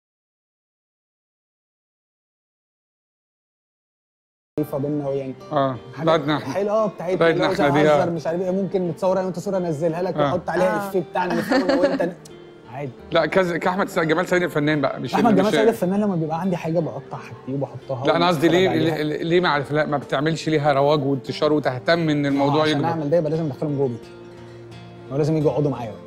ميديا بينا يعني اه بعدنا احنا حلوه اه بتاعتنا بتاعتنا لو احنا دي، أهزر آه. مش عارف ايه ممكن نتصور انا وانت صوره انزلها لك آه. واحط عليها آه. الافيه بتاعنا نفهمه انا وانت عادي لا كذا كاحمد سعيد جمال سعيد الفنان بقى مش احمد جمال مش- سعيد الفنان لما بيبقى عندي حاجه بقطع حاجتي وبحطها لا انا قصدي ليه وبتفرج عليها. ليه- ليه مع الافلام ما بتعملش ليها رواج وانتشار وتهتم ان الموضوع عشان يكبر اعمل ده يبقى لازم ادخلهم جوه بيتي هو لازم يجوا يقعدوا معايا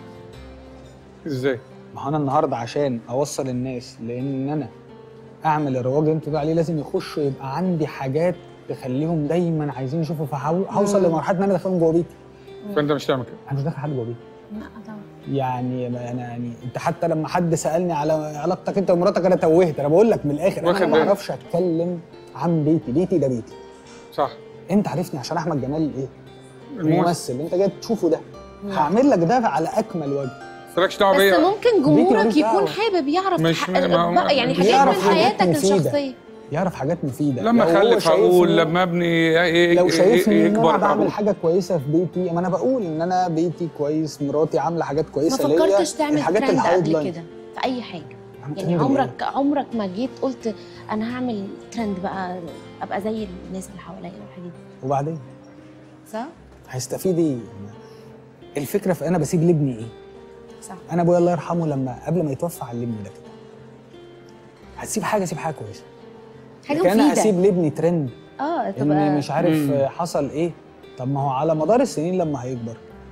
ازاي ما هو انا النهارده عشان اوصل الناس لان انا اعمل الرواج اللي انت بتقول عليه لازم يخشوا يبقى عندي حاجات تخليهم دايما عايزين يشوفوا فهوصل لمرحله ان انا ادخلهم جوه بيتي فانت مش تعمل كده انا مش داخل حد جوه بيتي لا طبعا يعني انا يعني انت حتى لما حد سالني على علاقتك انت ومراتك انا توهت انا بقول لك من الاخر واخد انا ما بالك. بعرفش اتكلم عن بيتي بيتي ده بيتي صح انت عارفني عشان احمد جمال ايه الممثل الممثل اللي انت جاي تشوفه ده هعمل لك ده على اكمل وجه مالكش دعوه بس بيا ممكن بيتي جمهورك ماليش يكون دعوة. حابب يعرف مش- ح- ما- ما- بقى يعني حاجات يعرف من حاجات حياتك مفيدة. الشخصيه يعرف حاجات مفيده لما لو هو اخلف شايفني- اقول لما ابني إيه- لو إيه- شايفني ان يكبر انا بعمل أقول. حاجه كويسه في بيتي ما انا بقول ان انا بيتي كويس مراتي عامله حاجات ما كويسه ليا فكرتش تعمل الحاجات ترند الهايد قبل لاين. كده في اي حاجه أعمل يعني ترند لإيه؟ عمرك عمرك ما جيت قلت انا هعمل ترند بقى ابقى زي الناس اللي حواليا والحاجات دي وبعدين صح هيستفيد ايه الفكره في انا بسيب لابني ايه صح انا ابويا الله يرحمه لما قبل ما يتوفى علمني ده كده هتسيب حاجه سيب حاجه كويسه حاجه لكن انا مفيده اسيب لابني ترند اه ان تبقى مش عارف مم. حصل ايه طب ما هو على مدار السنين لما هيكبر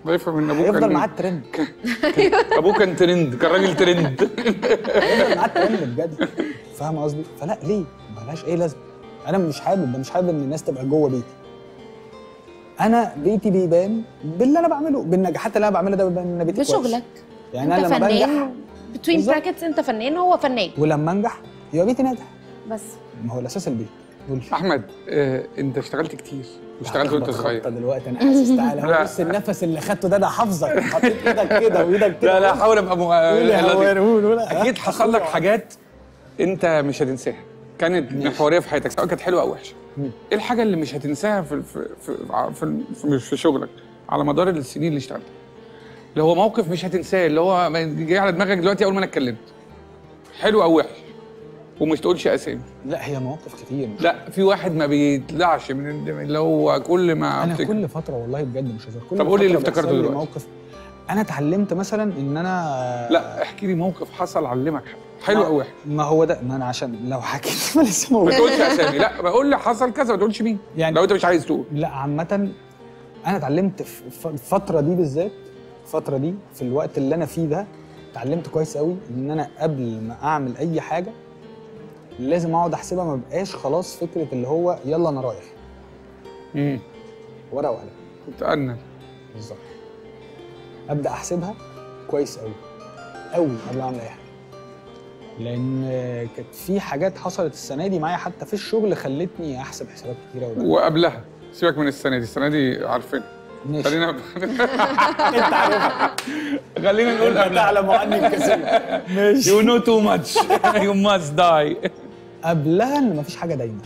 الله يفهم ان ابوه هيفضل معاه كان الترند ابوه كان ترند كان راجل ترند هيفضل معاه الترند بجد فاهم قصدي؟ فلا ليه؟ ملهاش اي لازمه انا مش حابب ده مش حابب ان الناس تبقى جوه بيتي انا بيتي بيبان باللي انا بعمله بالنجاحات اللي انا بعملها ده بيبان ان أنا بيتي كويس. بشغلك يعني انت انا لما بنجح فنان بتوين بالظبط. براكتس انت فنان هو فنان ولما انجح يبقى بيتي ناجح بس ما هو الاساس البيت قول احمد آه، انت اشتغلت كتير واشتغلت وانت هاخدك صغير خبطة دلوقتي انا حاسس تعالى لا. هو بص النفس اللي خدته ده ده حافظك حطيت ايدك كده وايدك كده لا لا حاول ابقى مو... قول يا لطيف. هوان، قول قول اكيد حصل لك حاجات انت مش هتنساها كانت محوريه في حياتك سواء كانت حلوه او وحشه مم. ايه الحاجه اللي مش هتنساها في في في في, في, في شغلك على مدار السنين اللي اشتغلتها اللي هو موقف مش هتنساه اللي هو ما جاي على دماغك دلوقتي اول ما انا اتكلمت حلو او وحش ومش تقولش اسامي لا هي مواقف كتير لا في واحد ما بيطلعش من الدم- اللي هو كل ما انا أفتكر. كل فتره والله بجد مش هزار كل طب قول لي اللي فترة افتكرته بيحصل لي دلوقتي. موقف انا اتعلمت مثلا ان انا لا احكي لي موقف حصل علمك حاجه حلو او وحش ما هو ده ما انا عشان لو حكيت ما لسه ما موجود تقولش اسامي لا بقول لي حصل كذا ما تقولش مين يعني- لو انت مش عايز تقول لا عامة أنا اتعلمت في ف- الفترة دي بالذات الفترة دي في الوقت اللي أنا فيه ده اتعلمت كويس قوي إن أنا قبل ما أعمل أي حاجة لازم أقعد أحسبها ما بقاش خلاص فكرة اللي هو يلا أنا رايح امم ورقة وقلم كنت انا بالظبط أبدأ أحسبها كويس قوي قوي قبل ما أعمل أي حاجة لأن كانت في حاجات حصلت السنة دي معايا حتى في الشغل خلتني أحسب حسابات كتيرة قوي وقبلها سيبك من السنه دي السنه دي عارفين ماشي خلينا أنت عارفها خلينا نقول أنت تعلم عني الكثير ماشي You know too much you must die قبلها ان مفيش حاجه دايما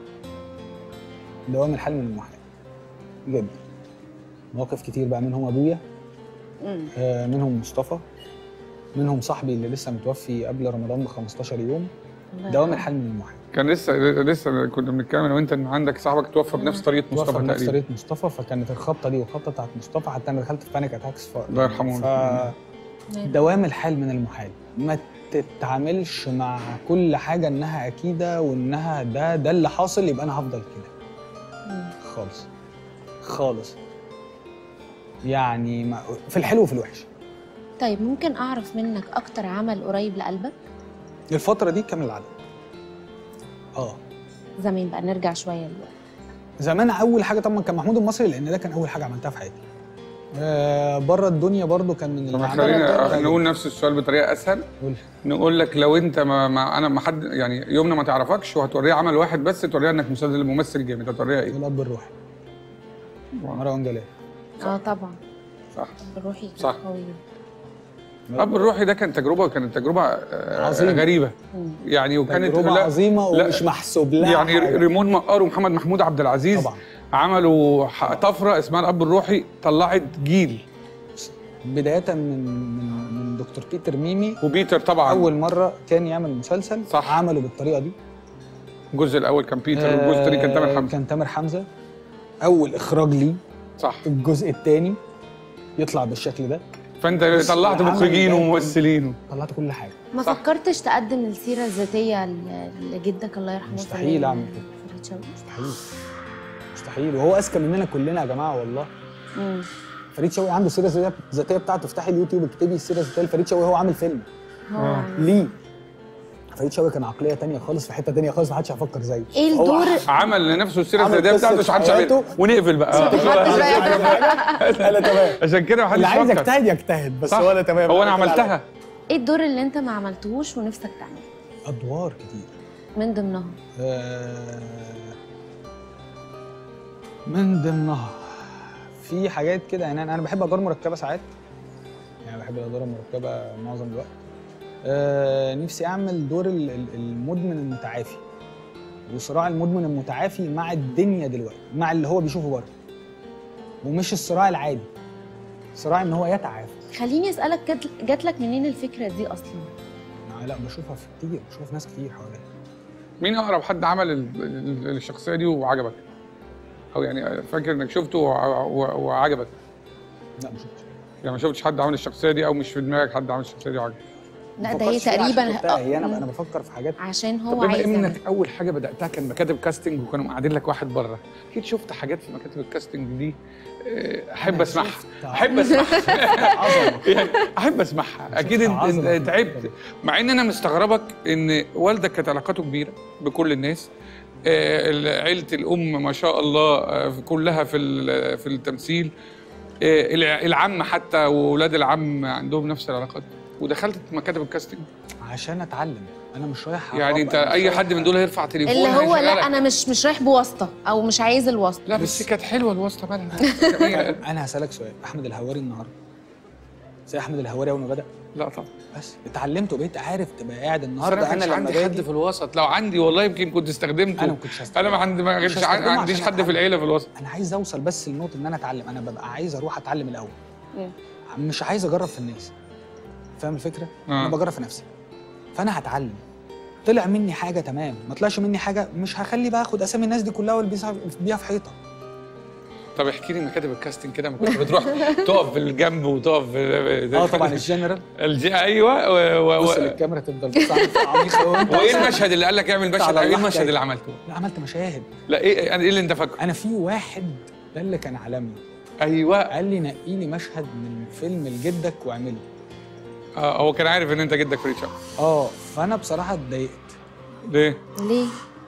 دوام الحال من المحال بجد مواقف كتير بقى منهم ابويا آه منهم مصطفى منهم صاحبي اللي لسه متوفي قبل رمضان ب 15 يوم دوام الحال من المحال كان لسه لسه كنا بنتكلم انا وانت ان عندك صاحبك توفى بنفس طريقه توفى مصطفى بنفس تقريبا طريقه مصطفى فكانت الخبطه دي والخبطه بتاعت مصطفى حتى انا دخلت في بانيك اتاكس ف... الله يرحمه. ف... دوام الحال من المحال ما تتعاملش مع كل حاجه انها اكيده وانها ده ده اللي حاصل يبقى انا هفضل كده خالص خالص يعني ما في الحلو وفي الوحش طيب ممكن اعرف منك اكتر عمل قريب لقلبك الفتره دي كامل العدد اه زمان بقى نرجع شويه دلوقتي زمان اول حاجه طبعا كان محمود المصري لان ده كان اول حاجه عملتها في حياتي آه بره الدنيا برضو كان من طب الأعمال خلينا التانية. نقول نفس السؤال بطريقه اسهل قول. نقول لك لو انت ما, ما انا ما حد يعني يومنا ما تعرفكش وهتوريها عمل واحد بس توريها انك مسلسل ممثل جامد هتوريها ايه؟ الاب الروحي مروان جلال اه طبعا صح روحي صح. قوي الاب الروحي ده كان تجربه كانت تجربه آه، عظيمة. غريبه يعني وكانت تجربه لا- عظيمه لا. ومش محسوب لها يعني حاجة. ريمون مقار ومحمد محمود عبد العزيز طبعا عملوا ح- طفره اسمها الاب الروحي طلعت جيل بدايه من من من دكتور بيتر ميمي وبيتر طبعا اول مره كان يعمل مسلسل صح. عمله بالطريقه دي الجزء الاول كان بيتر والجزء الثاني كان تامر آه، حمزه كان تامر حمزه اول اخراج ليه صح الجزء الثاني يطلع بالشكل ده فانت بس طلعت العمل مخرجين ده كان- وممثلين طلعت كل حاجه ما صح. فكرتش تقدم السيره الذاتيه ل- لجدك الله يرحمه مستحيل فنان أعمل كده. فريد شوقي مستحيل مستحيل وهو اذكى مننا كلنا يا جماعه والله مم. فريد شوقي عنده السيره الذاتيه الذاتيه بتاعته افتحي اليوتيوب اكتبي السيره الذاتيه لفريد شوقي هو عامل فيلم هو ليه فريد شوقي كان عقليه تانية خالص في حته تانية خالص محدش هيفكر زيه ايه هو الدور عمل لنفسه السيره عمل الذاتيه قصة بتاعته مش حدش حياته. عارف ونقفل بقى انا تمام عشان كده محدش اللي عايز فكر. يجتهد يجتهد بس صح. هو انا تمام هو انا عملتها ايه الدور اللي انت ما عملتهوش ونفسك تعمله ادوار كتير من ضمنهم آه، من ضمنها في حاجات كده يعني انا أنا بحب ادوار مركبه ساعات يعني بحب الادوار المركبه معظم الوقت آه، نفسي اعمل دور ال- ال- المدمن المتعافي وصراع المدمن المتعافي مع الدنيا دلوقتي مع اللي هو بيشوفه بره ومش الصراع العادي صراع ان هو يتعافى خليني اسالك جات- جات لك منين الفكره دي اصلا لا بشوفها في كتير بشوفها في ناس كتير حواليا مين اقرب حد عمل ال- ال- الشخصيه دي وعجبك او يعني فاكر انك شفته وع- وع- وعجبك لا ما شفتش يعني ما شفتش حد عمل الشخصيه دي او مش في دماغك حد عمل الشخصيه دي وعجبك لا ما ده هي فكرتش فيها عشان تقريبا شفتها، هي انا آه، انا بفكر في حاجات عشان طب هو بما عايز انك يعمل. اول حاجه بداتها كان مكاتب كاستنج وكانوا قاعدين لك واحد بره اكيد شفت حاجات في مكاتب الكاستنج دي آه، احب أنا اسمعها شفت احب اسمعها عظمه يعني احب اسمعها اكيد انت, عظمة. انت تعبت مع ان انا مستغربك ان والدك كانت علاقاته كبيره بكل الناس آه، عيله الام ما شاء الله آه، كلها في ال- في التمثيل آه، الع- العم حتى واولاد العم عندهم نفس العلاقات ودخلت مكاتب الكاستنج عشان اتعلم انا مش رايح يعني انت أطبق، أنا مش اي رايح- حد من دول هيرفع تليفون اللي هو لا هيشغلك. انا مش مش رايح بواسطه او مش عايز الواسطه لا بس كانت حلوه الواسطه مالها جميلة. انا هسالك سؤال احمد الهواري النهارده زي احمد الهواري اول ما بدا لا طبعا بس اتعلمت وبقيت عارف تبقى قاعد انا النهارده ما انا كانش لما عندي حد باجي في الوسط لو عندي والله يمكن كنت استخدمته انا ما كنتش هستخدمه. انا ما عندي ما مش كانش عن- هستخدمه عنديش عشان حد في أتعلم. العيله في الوسط انا عايز اوصل بس لنقطه ان انا اتعلم انا ببقى عايز اروح اتعلم الاول مم. مش عايز اجرب في الناس فاهم الفكره آه. انا بجرب في نفسي فانا هتعلم طلع مني حاجه تمام ما طلعش مني حاجه مش هخلي بقى اخد اسامي الناس دي كلها والبسها بيها في حيطه طب احكي لي مكاتب الكاستنج كده ما كنت بتروح تقف في الجنب وتقف في اه طبعا الجنرال الجي ايوه و... و... بص و... للكاميرا تفضل بص عميقه وانت وايه المشهد اللي قال لك اعمل مشهد على ايه الله المشهد حكاية. اللي عملته لا عملت مشاهد لا ايه يعني ايه اللي انت فاكره انا في واحد ده اللي كان عالمي ايوه قال لي نقي لي مشهد من فيلم لجدك واعمله آه هو كان عارف ان انت جدك فريد شوقي اه فانا بصراحه اتضايقت ليه ليه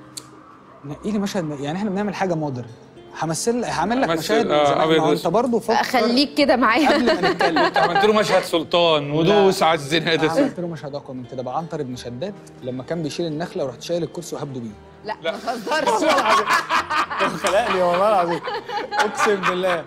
نقي لي مشهد يعني احنا بنعمل حاجه مودرن همثل هعمل لك همثل، مشاهد آه، من زمان. أبيض ما هو وأسود. انت برضه فكر خليك كده معايا قبل ما نتكلم انت عملت له مشهد سلطان ودوس على الزناد عملت له مشهد اقوى من كده بعنتر ابن شداد لما كان بيشيل النخله ورحت شايل الكرسي وهبده بيه لا ما تهزرش خلقني والله العظيم اقسم بالله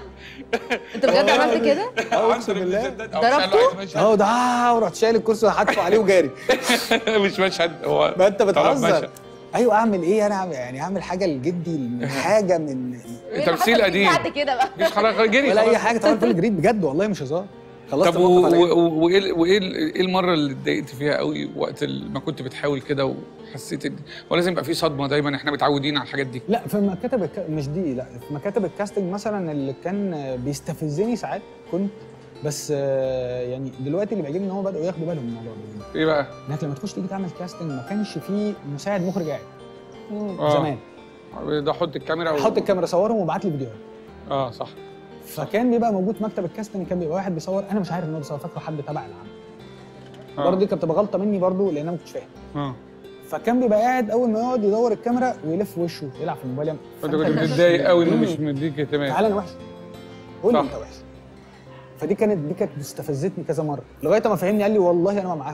انت بجد عملت كده؟ اه اقسم بالله ضربته؟ اهو ده ورحت شايل الكرسي وحدفه عليه وجاري مش مشهد هو ما انت طلب بتهزر مشهد. ايوه اعمل ايه انا أعمل- يعني اعمل حاجه لجدي من حاجه من تمثيل قديم بعد كده بقى مفيش خلاص جري ولا اي خلاص. حاجه طبعا كل جديد بجد والله مش هزار خلصت طب و- الموقف على إيه؟ و- وايه ال- وايه ال- ايه المره اللي اتضايقت فيها قوي وقت ال- ما كنت بتحاول كده وحسيت ان ولازم يبقى في صدمه دايما احنا متعودين على الحاجات دي لا في مكاتب الك... مش دي لا في مكاتب الكاستنج مثلا اللي كان بيستفزني ساعات كنت بس آه، يعني دلوقتي اللي بيعجبني ان هم بداوا ياخدوا بالهم من الموضوع ده ايه بقى انك لما تخش تيجي تعمل كاستنج ما كانش فيه مساعد مخرج قاعد آه. زمان ده حط الكاميرا و... حط الكاميرا صورهم وابعت لي فيديوهات اه صح فكان بيبقى موجود في مكتب الكاستنج كان بيبقى واحد بيصور انا مش عارف ان هو بيصور فاكره حد تبع العمل آه. برضه دي كانت بتبقى غلطه مني برضه لان انا ما كنتش فاهم اه فكان بيبقى قاعد اول ما يقعد يدور الكاميرا ويلف وشه يلعب في الموبايل فانت فأنت كنت مش- متضايق قوي انه مم. مش مديك اهتمام تعالى انا وحش قول لي صح. انت وحش فدي كانت دي كانت استفزتني كذا مره لغايه ما فهمني قال لي والله انا ما معاهم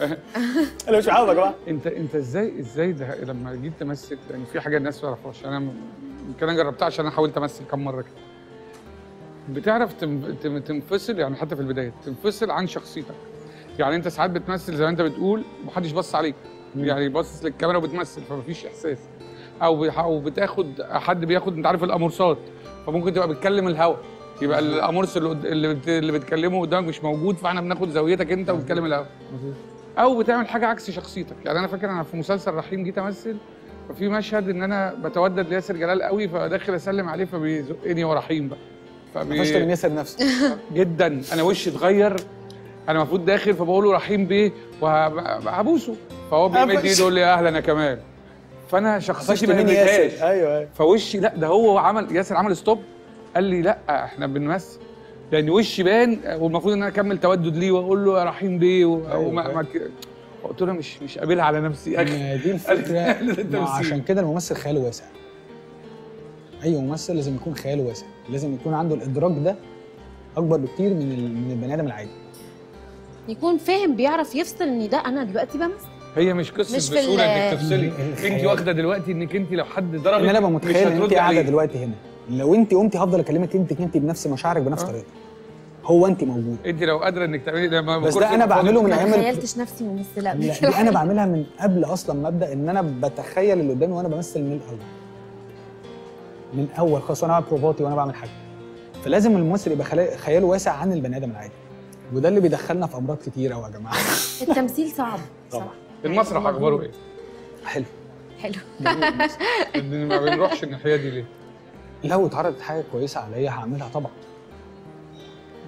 انا مش معاهم يا جماعه انت انت ازاي ازاي ده لما جيت تمثل يعني في حاجه الناس ما تعرفهاش انا م- يمكن انا جربتها عشان انا حاولت امثل كم مره كده بتعرف تم- تم- تنفصل يعني حتى في البدايه تنفصل عن شخصيتك يعني انت ساعات بتمثل زي ما انت بتقول محدش بص عليك مم. يعني باصص للكاميرا وبتمثل فمفيش احساس او بيح- او بتاخد حد بياخد انت عارف القاموسات فممكن تبقى بتكلم الهوا يبقى القاموس اللي قد- اللي, بت... اللي بتكلمه قدامك مش موجود فاحنا بناخد زاويتك انت وبتكلم الهوا او بتعمل حاجه عكس شخصيتك يعني انا فاكر انا في مسلسل رحيم جيت امثل ففي مشهد ان انا بتودد لياسر جلال قوي فداخل اسلم عليه فبيزقني ورا رحيم بقى قفشت من ياسر نفسه جدا انا وشي اتغير انا المفروض داخل فبقول له رحيم بيه وهبوسه فهو بيمد قفش. ايده يقول لي اهلا يا كمال فانا شخصيتي قفشت ما من هديتهاش ياسر ايوه ايوه فوشي لا ده هو عمل ياسر عمل ستوب قال لي لا احنا بنمثل لان وشي بان والمفروض ان انا اكمل تودد ليه واقول له يا رحيم بيه و- أيوة، وما أيوة. ما ك- قلت له مش مش قابلها على نفسي يا اخي ما دي الفكره ده ما التمثيل. عشان كده الممثل خياله واسع اي ممثل لازم يكون خياله واسع لازم يكون عنده الادراك ده اكبر بكتير من ال- من البني ادم العادي يكون فاهم بيعرف يفصل ان ده انا دلوقتي بمثل هي مش قصه مش في بسهوله ال- انك تفصلي الخيال. انت واخده دلوقتي انك انت لو حد ضربك ان انا ابقى مش متخيل ان انت هتردي قاعده عليه. دلوقتي هنا لو انت قمتي هفضل اكلمك انت انت بنفس مشاعرك بنفس آه. طريقتك هو انت موجود انت لو قادره انك تعملي ده ما بس بكرسي ده انا بعمله من ما ايام ال- تخيلتش نفسي ممثله قبل لا كده دي انا بعملها من قبل اصلا ما ابدا ان انا بتخيل اللي قدامي وانا بمثل من الاول من اول خالص وانا بعمل بروفاتي وانا بعمل حاجه فلازم الممثل يبقى خلا- خياله واسع عن البني ادم العادي وده اللي بيدخلنا في امراض كتير قوي يا جماعه التمثيل صعب طبعا. صراحه المسرح اخباره ايه؟ حلو حلو إن ما بنروحش الناحيه دي ليه؟ لو اتعرضت حاجه كويسه عليا هعملها طبعا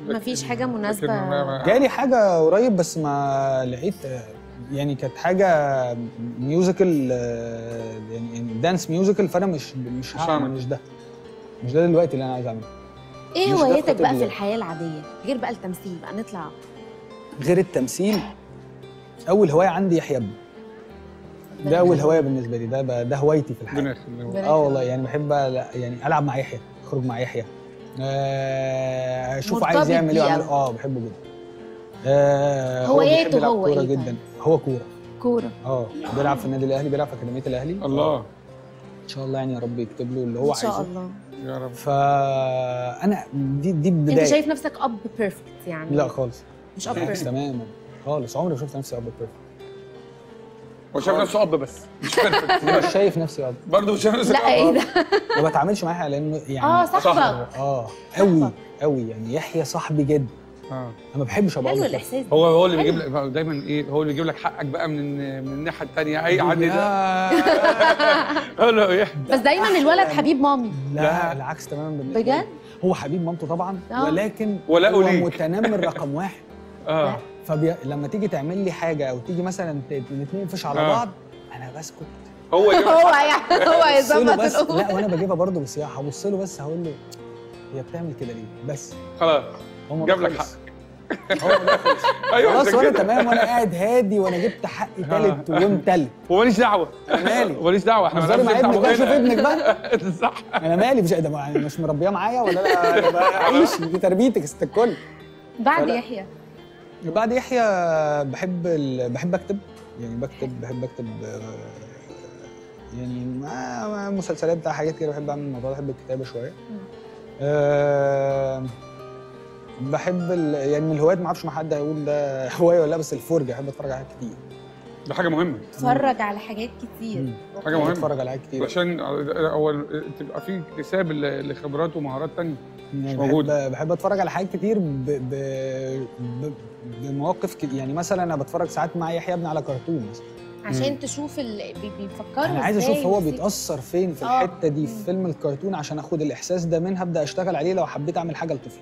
مفيش حاجه مناسبه لكن ما- ما- جالي حاجه قريب بس ما لقيت يعني كانت حاجه ميوزيكال يعني يعني دانس ميوزيكال فانا مش مش هعمل هعمل. مش ده مش ده دلوقتي اللي انا عايز اعمله ايه مش ده هوايتك خطيب بقى في ليه. الحياه العاديه غير بقى التمثيل بقى نطلع غير التمثيل اول هوايه عندي يحيى ابني ده اول هوايه بالنسبه لي ده ب- ده هوايتي في الحياه ربنا يخليه ربنا اه والله يعني بحب أ- يعني العب مع يحيى اخرج مع يحيى آه، اشوف مرتبط عايز يعمل ايه بيه وأعمل- أوي. اه بحبه جدا آه هواياته بيحب يلعب هو كوره إيه جدا طيب؟ هو كوره كوره اه بيلعب في النادي الاهلي بيلعب في اكاديميه الاهلي الله ان شاء الله يعني يا رب يكتب له اللي هو ان شاء عايزه الله يا رب فانا دي دي انت البدايه شايف نفسك اب بيرفكت يعني لا خالص مش اب خالص بيرفكت تماما خالص عمري ما شفت نفسي اب بيرفكت هو شايف نفسه اب بس مش بيرفكت مش شاييف نفسي اب برضه مش شايف نفسه لا ايه ده ما بتعاملش معاه لانه يعني اه صاحبك اه قوي قوي يعني يحيى صاحبي جدا اه انا ما بحبش ابقى حلو أب الاحساس ده هو هو اللي حلو. بيجيب لك دايما ايه هو اللي بيجيب لك حقك بقى من من الناحيه الثانيه اي حد ده آه. لا ايه بس دايما الولد حبيب مامي لا العكس تماما بالنسبه لي. بجد هو حبيب مامته طبعا آه. ولكن ولاؤه هو ليك. متنمر رقم واحد اه فبي... لما تيجي تعمل لي حاجه او تيجي مثلا ت- نتنفش على آه. بعض انا بسكت هو يجيب لك هو حقك. يعني هو أبص له يظبط بس الامور لا وانا بجيبها برضه بصياعه هبص له بس هقول له هي بتعمل كده ليه بس خلاص هو ما جاب لك خلص. هو ده خلص ايوه خلاص عشان وانا كده. تمام وانا قاعد هادي وانا جبت حقي تالت ويوم تالت وماليش دعوه مالي؟ ماليش دعوه احنا هزاري مع مالناش ابنك دعوة بقى شوف هنا. ابنك بقى صح انا مالي مش ده يعني مش مربيه معايا ولا لا ده بقى عيش دي تربيتك ست الكل بعد فلا. يحيى بعد يحيى بحب ال... بحب اكتب يعني بكتب بحب اكتب آه، يعني مع مع مسلسلات بتاع حاجات كده بحب اعمل الموضوع ده بحب الكتابه شويه أه بحب ال... يعني من الهوايات ما اعرفش ما حد هيقول ده هوايه ولا لا بس الفرجه بحب اتفرج على حاجات كتير ده حاجه مهمه اتفرج على حاجات كتير مم. حاجه مهمه اتفرج على حاجات كتير عشان هو تبقى في اكتساب ل- لخبرات ومهارات تانية يعني موجودة. بحب, بحب اتفرج على حاجات كتير ب... ب... ب... بمواقف كتير يعني مثلا انا بتفرج ساعات مع يحيى ابني على كرتون مثلا عشان تشوف ال... بي- بيفكروا انا عايز إزاي اشوف هو وإزاي- بيتاثر فين في آه. الحته دي في فيلم الكرتون عشان اخد الاحساس ده منها ابدا اشتغل عليه لو حبيت اعمل حاجه لطفل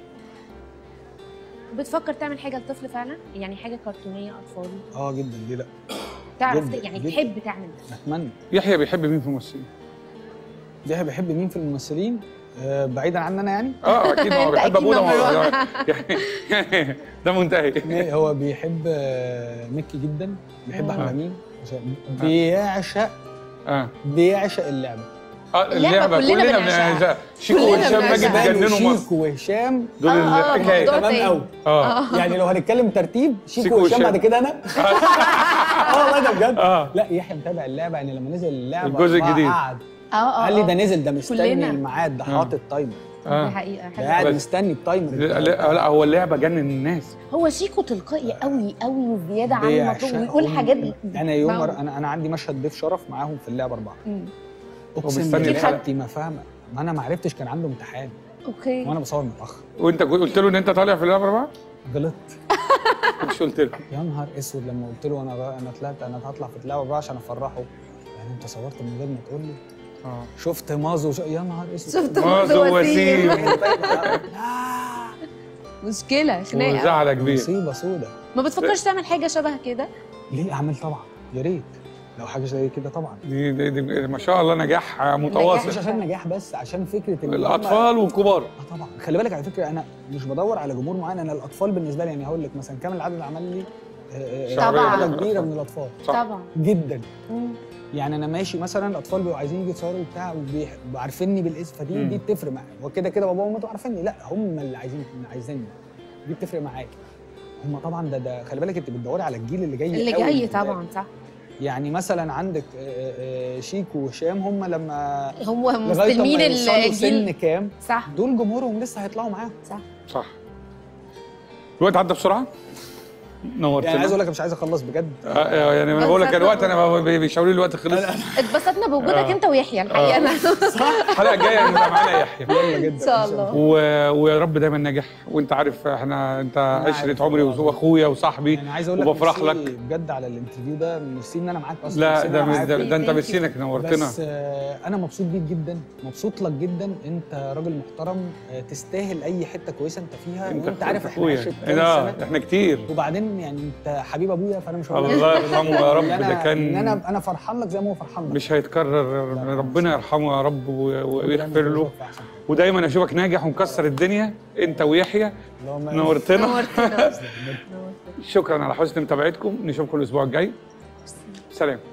بتفكر تعمل حاجه لطفل فعلا يعني حاجه كرتونيه اطفالي اه جدا ليه لا تعرف جداً، يعني جداً. تحب تعمل ده اتمنى يحيى بيحب مين في الممثلين؟ يحيى بيحب مين في الممثلين آه بعيدا عني انا يعني اه اكيد هو أنت بيحب أكيد ابونا number هو- one. يعني ده منتهي هو بيحب آه ميكي جدا بيحب آه. احمد امين عشان بيعشق اه بيعشق اللعبه اه اللعبة اللعبه كلنا كلنا بنعشقها. بنعشقها شيكو كلنا وهشام ماجد بنعشقها. بيجننوا مصر شيكو وهشام دول آه، آه، الحكايه موضوع تمام تاني. قوي اه يعني لو هنتكلم ترتيب شيكو, شيكو وهشام وهشام. بعد كده انا اه والله ده بجد اه لا يحيى متابع اللعبه يعني لما نزل اللعبه الجزء ما الجديد. قعد اه اه قال لي آه. ده نزل ده مستني كلنا. الميعاد ده آه. حاطط تايمر دي اه حقيقه ده حلوة. قاعد بس- مستني التايمر لا لا لا، هو اللعبه جنن الناس هو شيكو تلقائي قوي قوي زياده عن المطلوب بيعشقهم. ويقول حاجات انا يوم معقول. انا انا عندي مشهد ضيف شرف معاهم في اللعبه اربعه مم. اقسم مستني بالله الحلقة. خدتي ما فاهمه ما انا ما عرفتش كان عنده امتحان اوكي وانا بصور متاخر وانت قلت له ان انت طالع في اللعبه بقى غلطت مش قلت له يا نهار اسود لما قلت له انا بقى انا طلعت انا هطلع في اللعبه بقى عشان افرحه يعني انت صورت من غير ما تقول لي اه شفت مازو ش... يا نهار اسود شفت مازو مازو وسيم. وسيم لا مشكله خناقه وزعله كبير مصيبه سودة ما بتفكرش تعمل حاجه شبه كده ليه اعمل طبعا يا ريت لو حاجه زي كده طبعا دي, دي, دي ما شاء الله نجاح مش متواصل عشان نجاح بس عشان فكره ان هم- الاطفال والكبار اه طبعا خلي بالك على فكره انا مش بدور على جمهور معين انا الاطفال بالنسبه لي يعني هقول لك مثلا كامل العدد عمل لي آه، آه، شعبية. عدد كبيره من الاطفال صح. طبعا جدا مم. يعني انا ماشي مثلا الاطفال بيبقوا عايزين يجوا يتصوروا وبتاع وبيح- وعارفيني بالاسم فدي مم. دي بتفرق معايا هو كده كده بابا ومامته عارفيني لا هم اللي عايزين عايزيني دي بتفرق معايا هم طبعا ده ده خلي بالك انت بتدوري على الجيل اللي جاي اللي قوي جاي من قدام. طبعا صح يعني مثلا عندك آه، آه، شيكو وهشام هم لما هو لغايه مستلمين ما يوصلوا سن الجيل كام صح دول جمهورهم لسه هيطلعوا معاهم صح صح الوقت عدى بسرعه نورتنا يعني عايز اقول لك مش عايز اخلص بجد آه، آه، يعني انا بقول لك الوقت انا بي- بيشاوروا لي الوقت خلص اتبسطنا بوجودك انت ويحيى الحقيقه انا الحلقه الجايه نبقى معانا يحيى يلا جدا ان شاء الله و... ويا رب دايما ناجح وانت عارف احنا انت عشره عارف. عمري واخويا وصاحبي يعني عايز اقول لك وبفرح ميرسي لك بجد على الانترفيو ده ميرسي ان انا معاك اصلا لا ميرسي إن ده أنا معاك. ده, ده انت Thank you. ميرسي انك نورتنا بس آه، انا مبسوط بيك جدا مبسوط لك جدا انت راجل محترم آه، تستاهل اي حته كويسه انت فيها انت وانت عارف احنا اخويا عشرة كام لا سنه احنا كتير وبعدين يعني انت حبيب ابويا فانا مش هقول الله يرحمه يا رب إن ده أنا- كان- إن انا انا فرحان لك زي ما هو فرحان لك مش هيتكرر ربنا يرحمه يا رب و- ويغفر له في أحسن. ودايما اشوفك ناجح ومكسر الدنيا انت ويحيى اللهم نورتنا نورتنا شكرا على حسن متابعتكم نشوفكم الاسبوع الجاي سلام